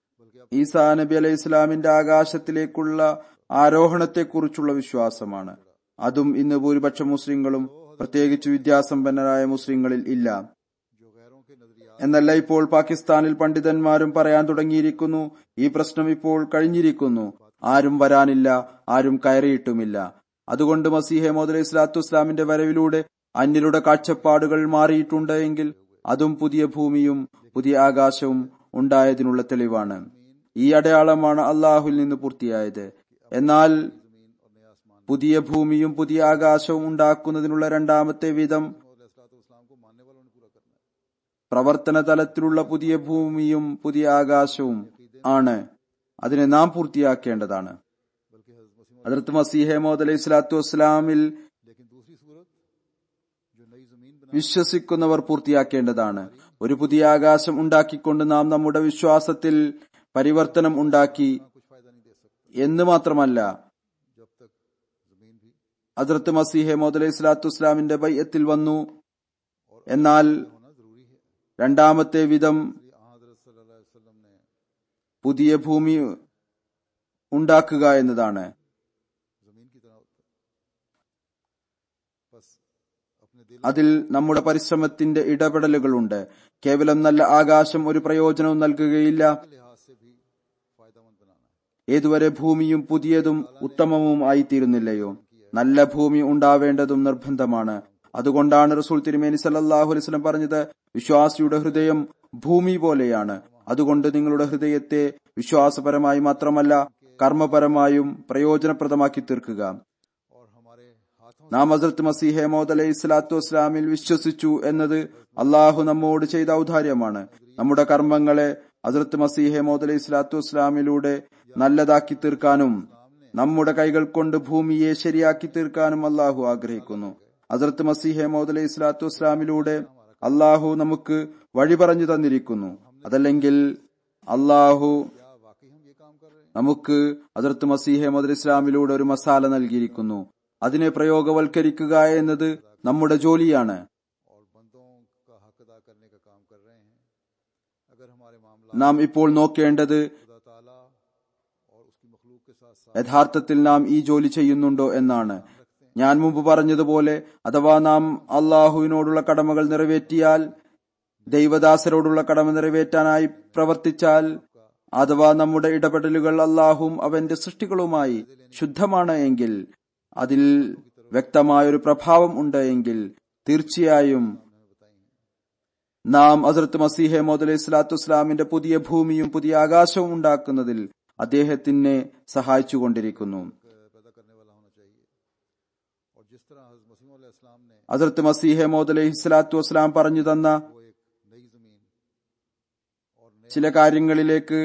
ഈസാ നബി അലൈഹി ഇസ്ലാമിന്റെ ആകാശത്തിലേക്കുള്ള ആരോഹണത്തെക്കുറിച്ചുള്ള വിശ്വാസമാണ് അതും ഇന്ന് ഭൂരിപക്ഷം മുസ്ലിങ്ങളും പ്രത്യേകിച്ച് വിദ്യാസമ്പന്നരായ മുസ്ലിങ്ങളിൽ ഇല്ല जो गैरों के नजरिया എന്നല്ല ഇപ്പോൾ പാകിസ്ഥാനിൽ പണ്ഡിതന്മാരും പറയാൻ തുടങ്ങിയിരിക്കുന്നു ഈ പ്രശ്നം ഇപ്പോൾ കഴിഞ്ഞിരിക്കുന്നു ആരും വരാനില്ല ആരും കയറിയിട്ടുമില്ല അതുകൊണ്ട് മസീഹെ മോദ് ഇസ്ലാത്തു ഇസ്ലാമിന്റെ വരവിലൂടെ അന്യരുടെ കാഴ്ചപ്പാടുകൾ മാറിയിട്ടുണ്ട് എങ്കിൽ അതും പുതിയ ഭൂമിയും പുതിയ ആകാശവും ഉണ്ടായതിനുള്ള തെളിവാണ് ഈ അടയാളമാണ് അള്ളാഹുൽ നിന്ന് പൂർത്തിയായത് എന്നാൽ പുതിയ ഭൂമിയും പുതിയ ആകാശവും ഉണ്ടാക്കുന്നതിനുള്ള രണ്ടാമത്തെ വിധം और इस्लाम को मानने वालों ने पूरा करना है പ്രവർത്തന തലത്തിലുള്ള പുതിയ ഭൂമിയും പുതിയ ആകാശവും ആണ് അതിനെ നാം പൂർത്തിയാക്കേണ്ടതാണ് बल्कि हजरत मसीह അതിർത്ത് മസീഹെ മോദ് അലൈഹി സ്വലാത്തു വസ്സലാമിൽ लेकिन दूसरी सूरत जो नई जमीन बना വിശ്വസിക്കുന്നവർ പൂർത്തിയാക്കേണ്ടതാണ് ഒരു പുതിയ ആകാശം ഉണ്ടാക്കിക്കൊണ്ട് നാം നമ്മുടെ വിശ്വാസത്തിൽ പരിവർത്തനം ഉണ്ടാക്കി कुछ फायदा नहीं दे सकता എന്ന് മാത്രമല്ല जब तक जमीन भी അതിർത്ത് മസീഹെ മോദ് അലൈഹി സ്വലാത്തു വസ്സലാമിന്റെ ബയ്യത്തിൽ വന്നു എന്നാൽ होना जरूरी है രണ്ടാമത്തെ വിധം इसलिए आ हजरत सल्लल्लाहु अलैहि वसल्लम ने പുതിയ ഭൂമി ഉണ്ടാക്കുക എന്നതാണ് जमीन की तरह होता है बस अपने दिल അതിൽ നമ്മുടെ പരിശ്രമത്തിന്റെ ഇടപെടലുകളുണ്ട് കേവലം നല്ല ആകാശം ഒരു പ്രയോജനവും നൽകുകയില്ല के लिहाज से भी फायदामंद बनाना है ഏതുവരെ ഭൂമിയും പുതിയതും ഉത്തമവും ആയിത്തീരുന്നില്ലയോ നല്ല ഭൂമി ഉണ്ടാവേണ്ടതും നിർബന്ധമാണ് അതുകൊണ്ടാണ് റസൂൽ തിരുമേനി സല്ലല്ലാഹു അലൈഹി വസല്ലം പറഞ്ഞത് വിശ്വാസിയുടെ ഹൃദയം ഭൂമി പോലെയാണ് അതുകൊണ്ട് നിങ്ങളുടെ ഹൃദയത്തെ വിശ്വാസപരമായി മാത്രമല്ല കർമ്മപരമായും പ്രയോജനപ്രദമാക്കി തീർക്കുക और हमारे हाथों നാം ഹസരത്ത് മസീഹെ മോദ് അലൈഹി സ്വലാത്തു വസ്സലാമിൽ വിശ്വസിച്ചു എന്നത് അള്ളാഹു നമ്മോട് ചെയ്ത ഔദാര്യമാണ് നമ്മുടെ കർമ്മങ്ങളെ ഹസരത്ത് മസീഹെ മോദ് അലൈഹി സ്വലാത്തു വസ്സലാമിലൂടെ നല്ലതാക്കി തീർക്കാനും നമ്മുടെ കൈകൾ കൊണ്ട് ഭൂമിയെ ശരിയാക്കി തീർക്കാനും അള്ളാഹു ആഗ്രഹിക്കുന്നു ഹസരത്ത് മസീഹെ മോദ് അലൈഹി സ്വലാത്തു വസ്സലാമിലൂടെ അള്ളാഹു നമുക്ക് വഴി പറഞ്ഞു തന്നിരിക്കുന്നു അതല്ലെങ്കിൽ അള്ളാഹു क्या वाकई हम ये काम कर रहे हैं നമുക്ക് അതിർത്ത് മസീഹെ മദർ ഇസ്ലാമിലൂടെ ഒരു മസാല നൽകിയിരിക്കുന്നു അതിനെ പ്രയോഗവൽക്കരിക്കുക എന്നത് നമ്മുടെ ജോലിയാണ് और बंदों का हक अदा करने का काम कर रहे हैं अगर हमारे मामला നാം ഇപ്പോൾ നോക്കേണ്ടത് खुदा ताला और उसकी मखलूक के साथ साथ യഥാർത്ഥത്തിൽ നാം ഈ ജോലി ചെയ്യുന്നുണ്ടോ എന്നാണ് ഞാൻ മുമ്പ് പറഞ്ഞതുപോലെ അഥവാ നാം അള്ളാഹുവിനോടുള്ള കടമകൾ നിറവേറ്റിയാൽ ദൈവദാസരോടുള്ള കടമ നിറവേറ്റാനായി പ്രവർത്തിച്ചാൽ അഥവാ നമ്മുടെ ഇടപെടലുകൾ അള്ളാഹും അവന്റെ സൃഷ്ടികളുമായി ശുദ്ധമാണ് എങ്കിൽ അതിൽ വ്യക്തമായൊരു പ്രഭാവം ഉണ്ട് എങ്കിൽ തീർച്ചയായും നാം അസറത്ത് മസീഹെ മോദ് അലൈഹി സ്വലാത്തു വസ്സലാമിന്റെ പുതിയ ഭൂമിയും പുതിയ ആകാശവും ഉണ്ടാക്കുന്നതിൽ അദ്ദേഹത്തിനെ സഹായിച്ചുകൊണ്ടിരിക്കുന്നു पैदा करने वाला होना चाहिए और जिस तरह हजरत मसीह अलैहि इस्लाम ने അസറത്ത് മസീഹെ മോദ് അലൈഹി സ്വലാത്തു വസ്സലാം പറഞ്ഞു തന്ന वो एक नई जमीन और नए ചില കാര്യങ്ങളിലേക്ക്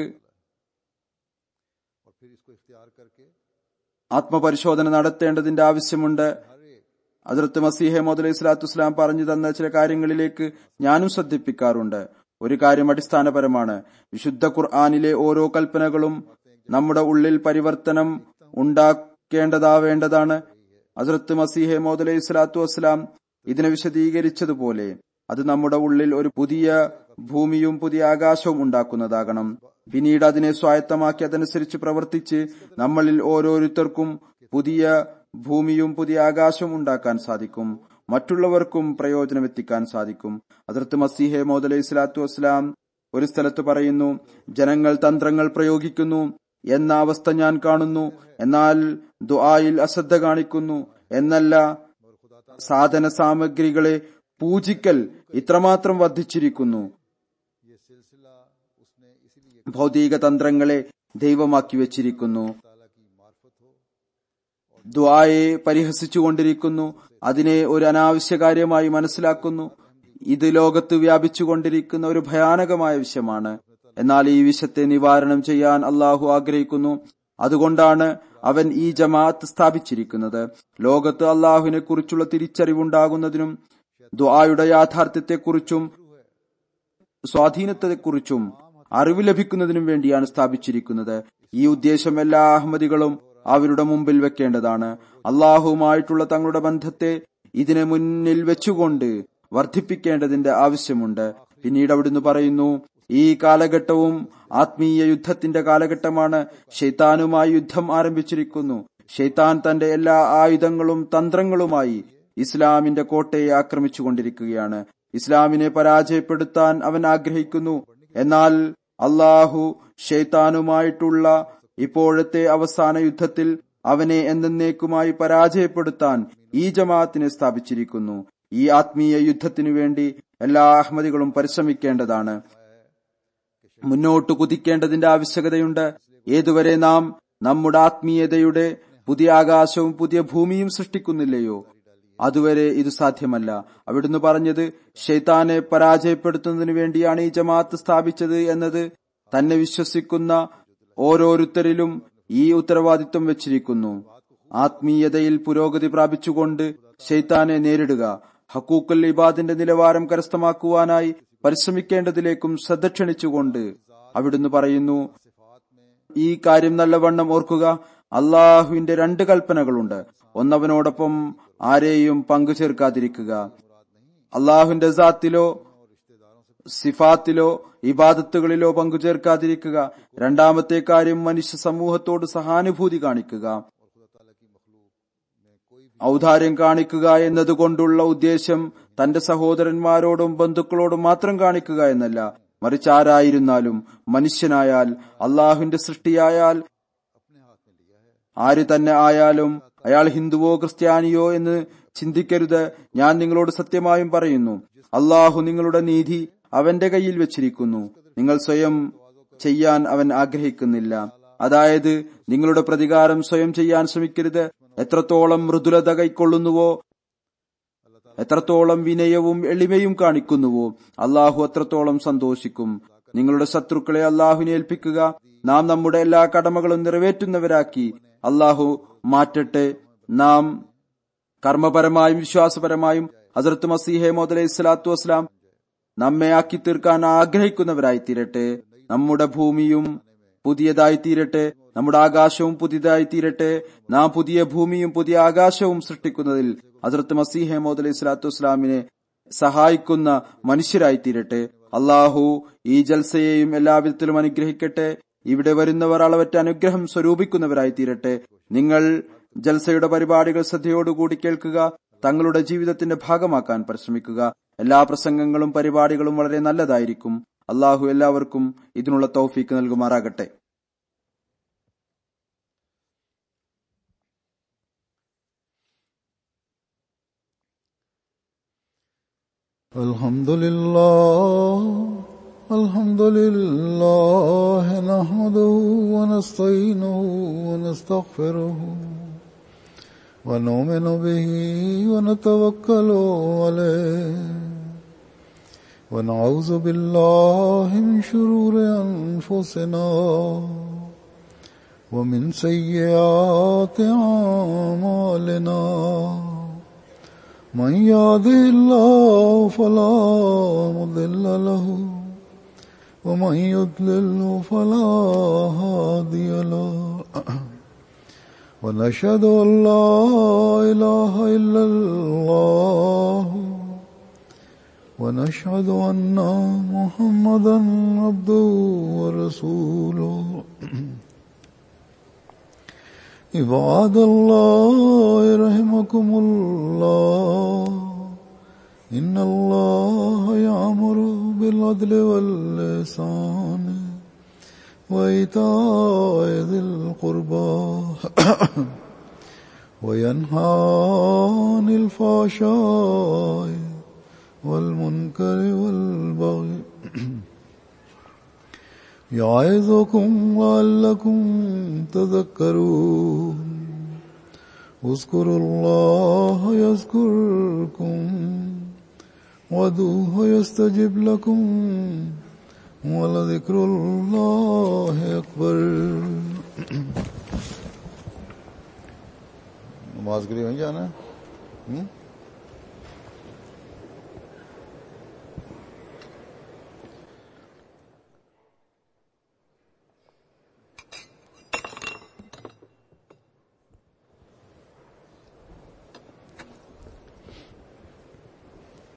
और फिर इसको इख्तियार करके ആത്മപരിശോധന നടത്തേണ്ടതിന്റെ ആവശ്യമുണ്ട് हर एक അതിർത്ത് മസീഹെ മോദ് അലൈഹി സ്വലാത്തു വസ്സലാം പറഞ്ഞു തന്ന ചില കാര്യങ്ങളിലേക്ക് ഞാനും ശ്രദ്ധിപ്പിക്കാറുണ്ട് ഒരു കാര്യം അടിസ്ഥാനപരമാണ് വിശുദ്ധ ഖുർആാനിലെ ഓരോ കൽപ്പനകളും നമ്മുടെ ഉള്ളിൽ പരിവർത്തനം ഉണ്ടാക്കേണ്ടതാവേണ്ടതാണ് അതിർത്ത് മസീഹെ മോദ് അലൈഹി സ്വലാത്തു വസ്സലാം ഇതിനെ വിശദീകരിച്ചതുപോലെ അത് നമ്മുടെ ഉള്ളിൽ ഒരു പുതിയ ഭൂമിയും പുതിയ ആകാശവും ഉണ്ടാക്കുന്നതാകണം പിന്നീട് അതിനെ സ്വായത്തമാക്കി അതനുസരിച്ച് പ്രവർത്തിച്ച് നമ്മളിൽ ഓരോരുത്തർക്കും പുതിയ ഭൂമിയും പുതിയ ആകാശവും ഉണ്ടാക്കാൻ സാധിക്കും മറ്റുള്ളവർക്കും പ്രയോജനം എത്തിക്കാൻ സാധിക്കും അതിർത്ത് മസീഹെ മോദലൈഹി സ്വലാത്തു വസ്സലാം ഒരു സ്ഥലത്ത് പറയുന്നു ജനങ്ങൾ തന്ത്രങ്ങൾ പ്രയോഗിക്കുന്നു എന്ന അവസ്ഥ ഞാൻ കാണുന്നു എന്നാൽ ദുആയിൽ അശ്രദ്ധ കാണിക്കുന്നു എന്നല്ല സാധന സാമഗ്രികളെ പൂജിക്കൽ ഇത്രമാത്രം വർദ്ധിച്ചിരിക്കുന്നു ये सिलसिला उसने इसीलिए ഭൗതിക തന്ത്രങ്ങളെ ദൈവമാക്കി വെച്ചിരിക്കുന്നു ताला की मार्फत हो ദ്വായെ പരിഹസിച്ചുകൊണ്ടിരിക്കുന്നു അതിനെ ഒരു അനാവശ്യ കാര്യമായി മനസ്സിലാക്കുന്നു ഇത് ലോകത്ത് വ്യാപിച്ചുകൊണ്ടിരിക്കുന്ന ഒരു ഭയാനകമായ വിഷയമാണ് എന്നാൽ ഈ വിഷയത്തെ നിവാരണം ചെയ്യാൻ അള്ളാഹു ആഗ്രഹിക്കുന്നു അതുകൊണ്ടാണ് അവൻ ഈ ജമാഅത്ത് സ്ഥാപിച്ചിരിക്കുന്നത് ലോകത്ത് അള്ളാഹുവിനെ കുറിച്ചുള്ള തിരിച്ചറിവുണ്ടാകുന്നതിനും ദ്വായുടെ യാഥാർത്ഥ്യത്തെക്കുറിച്ചും സ്വാധീനത്തെക്കുറിച്ചും അറിവ് ലഭിക്കുന്നതിനും വേണ്ടിയാണ് സ്ഥാപിച്ചിരിക്കുന്നത് ഈ ഉദ്ദേശം എല്ലാ അഹമ്മദികളും അവരുടെ മുമ്പിൽ വെക്കേണ്ടതാണ് അള്ളാഹുവുമായിട്ടുള്ള തങ്ങളുടെ ബന്ധത്തെ ഇതിനെ മുന്നിൽ വെച്ചുകൊണ്ട് വർദ്ധിപ്പിക്കേണ്ടതിന്റെ ആവശ്യമുണ്ട് പിന്നീട് അവിടുന്ന് പറയുന്നു ഈ കാലഘട്ടവും ആത്മീയ യുദ്ധത്തിന്റെ കാലഘട്ടമാണ് ഷെയ്ത്താനുമായി യുദ്ധം ആരംഭിച്ചിരിക്കുന്നു ഷെയ്ത്താൻ തന്റെ എല്ലാ ആയുധങ്ങളും തന്ത്രങ്ങളുമായി ഇസ്ലാമിന്റെ കോട്ടയെ ആക്രമിച്ചുകൊണ്ടിരിക്കുകയാണ് ഇസ്ലാമിനെ പരാജയപ്പെടുത്താൻ അവൻ ആഗ്രഹിക്കുന്നു എന്നാൽ അള്ളാഹു ഷെയ്ത്താനുമായിട്ടുള്ള ഇപ്പോഴത്തെ അവസാന യുദ്ധത്തിൽ അവനെ എന്നേക്കുമായി പരാജയപ്പെടുത്താൻ ഈ ജമാഅത്തിനെ സ്ഥാപിച്ചിരിക്കുന്നു ഈ ആത്മീയ യുദ്ധത്തിനു വേണ്ടി എല്ലാ അഹമ്മദികളും പരിശ്രമിക്കേണ്ടതാണ് മുന്നോട്ട് കുതിക്കേണ്ടതിന്റെ ആവശ്യകതയുണ്ട് ഏതുവരെ നാം നമ്മുടെ ആത്മീയതയുടെ പുതിയ ആകാശവും പുതിയ ഭൂമിയും സൃഷ്ടിക്കുന്നില്ലയോ അതുവരെ ഇത് സാധ്യമല്ല അവിടുന്ന് പറഞ്ഞത് ഷെയ്ത്താനെ പരാജയപ്പെടുത്തുന്നതിന് വേണ്ടിയാണ് ഈ ജമാഅത്ത് സ്ഥാപിച്ചത് എന്നത് തന്നെ വിശ്വസിക്കുന്ന ഓരോരുത്തരിലും ഈ ഉത്തരവാദിത്വം വെച്ചിരിക്കുന്നു ആത്മീയതയിൽ പുരോഗതി പ്രാപിച്ചുകൊണ്ട് ഷെയ്ത്താനെ നേരിടുക ഹക്കൂക്കൽ ഇബാദിന്റെ നിലവാരം കരസ്ഥമാക്കുവാനായി പരിശ്രമിക്കേണ്ടതിലേക്കും ശ്രദ്ധ ക്ഷണിച്ചുകൊണ്ട് അവിടുന്ന് പറയുന്നു ഈ കാര്യം നല്ലവണ്ണം ഓർക്കുക അള്ളാഹുവിന്റെ രണ്ട് കൽപ്പനകളുണ്ട് ഒന്നവനോടൊപ്പം ആരെയും പങ്കു ചേർക്കാതിരിക്കുക അള്ളാഹുവിന്റെ സാത്തിലോ സിഫാത്തിലോ ഇബാദത്തുകളിലോ പങ്കു ചേർക്കാതിരിക്കുക രണ്ടാമത്തെ കാര്യം മനുഷ്യ സമൂഹത്തോട് സഹാനുഭൂതി കാണിക്കുക ഔദാര്യം കാണിക്കുക എന്നതുകൊണ്ടുള്ള ഉദ്ദേശം തന്റെ സഹോദരന്മാരോടും ബന്ധുക്കളോടും മാത്രം കാണിക്കുക എന്നല്ല മറിച്ച് ആരായിരുന്നാലും മനുഷ്യനായാൽ അള്ളാഹുവിന്റെ സൃഷ്ടിയായാൽ ആര് തന്നെ ആയാലും അയാൾ ഹിന്ദുവോ ക്രിസ്ത്യാനിയോ എന്ന് ചിന്തിക്കരുത് ഞാൻ നിങ്ങളോട് സത്യമായും പറയുന്നു അള്ളാഹു നിങ്ങളുടെ നീതി അവന്റെ കയ്യിൽ വെച്ചിരിക്കുന്നു നിങ്ങൾ സ്വയം ചെയ്യാൻ അവൻ ആഗ്രഹിക്കുന്നില്ല അതായത് നിങ്ങളുടെ പ്രതികാരം സ്വയം ചെയ്യാൻ ശ്രമിക്കരുത് എത്രത്തോളം മൃദുലത കൈക്കൊള്ളുന്നുവോ എത്രത്തോളം വിനയവും എളിമയും കാണിക്കുന്നുവോ അള്ളാഹു അത്രത്തോളം സന്തോഷിക്കും നിങ്ങളുടെ ശത്രുക്കളെ അള്ളാഹുവിനെ ഏൽപ്പിക്കുക നാം നമ്മുടെ എല്ലാ കടമകളും നിറവേറ്റുന്നവരാക്കി അള്ളാഹു മാറ്റട്ടെ നാം കർമ്മപരമായും വിശ്വാസപരമായും ഹസരത്ത് മസീഹെ മോദലൈഹി സ്വലാത്തു വസ്സലാം നമ്മെ ആക്കി തീർക്കാൻ ആഗ്രഹിക്കുന്നവരായി തീരട്ടെ നമ്മുടെ ഭൂമിയും പുതിയതായി തീരട്ടെ നമ്മുടെ ആകാശവും പുതിയതായി തീരട്ടെ നാം പുതിയ ഭൂമിയും പുതിയ ആകാശവും സൃഷ്ടിക്കുന്നതിൽ ഹസരത്ത് മസീഹെ മോദലൈഹി സ്വലാത്തു വസ്സലാമിനെ സഹായിക്കുന്ന മനുഷ്യരായി തീരട്ടെ അള്ളാഹു ഈ ജൽസയെയും എല്ലാവിധത്തിലും അനുഗ്രഹിക്കട്ടെ ഇവിടെ വരുന്നവർ അളവറ്റ അനുഗ്രഹം സ്വരൂപിക്കുന്നവരായി തീരട്ടെ നിങ്ങൾ ജൽസയുടെ പരിപാടികൾ ശ്രദ്ധയോടുകൂടി കേൾക്കുക തങ്ങളുടെ ജീവിതത്തിന്റെ ഭാഗമാക്കാൻ പരിശ്രമിക്കുക എല്ലാ പ്രസംഗങ്ങളും പരിപാടികളും വളരെ നല്ലതായിരിക്കും അള്ളാഹു എല്ലാവർക്കും ഇതിനുള്ള തൗഫീക്ക് നൽകുമാറാകട്ടെ الحمد لله الحمد لله نحمده ونستعينه ونستغفره ونؤمن به ونتوكل عليه ونعوذ بالله من شرور أنفسنا ومن سيئات أعمالنا من يهده الله فلا مضل له ومن يضلل فلا هادي له ونشهد أن لا إله إلا الله ونشهد أن محمدا عبده ورسوله عباد الله رحمكم الله إن الله يأمر بالعدل واللسان وإيتاء ذي القربى وينهى عن الفحشاء والمنكر والبغي يعظكم لعلكم تذكرون اذكروا الله يذكركم وادعوه يستجب لكم ولذكر الله أكبر नमाज के लिए वहीं जाना है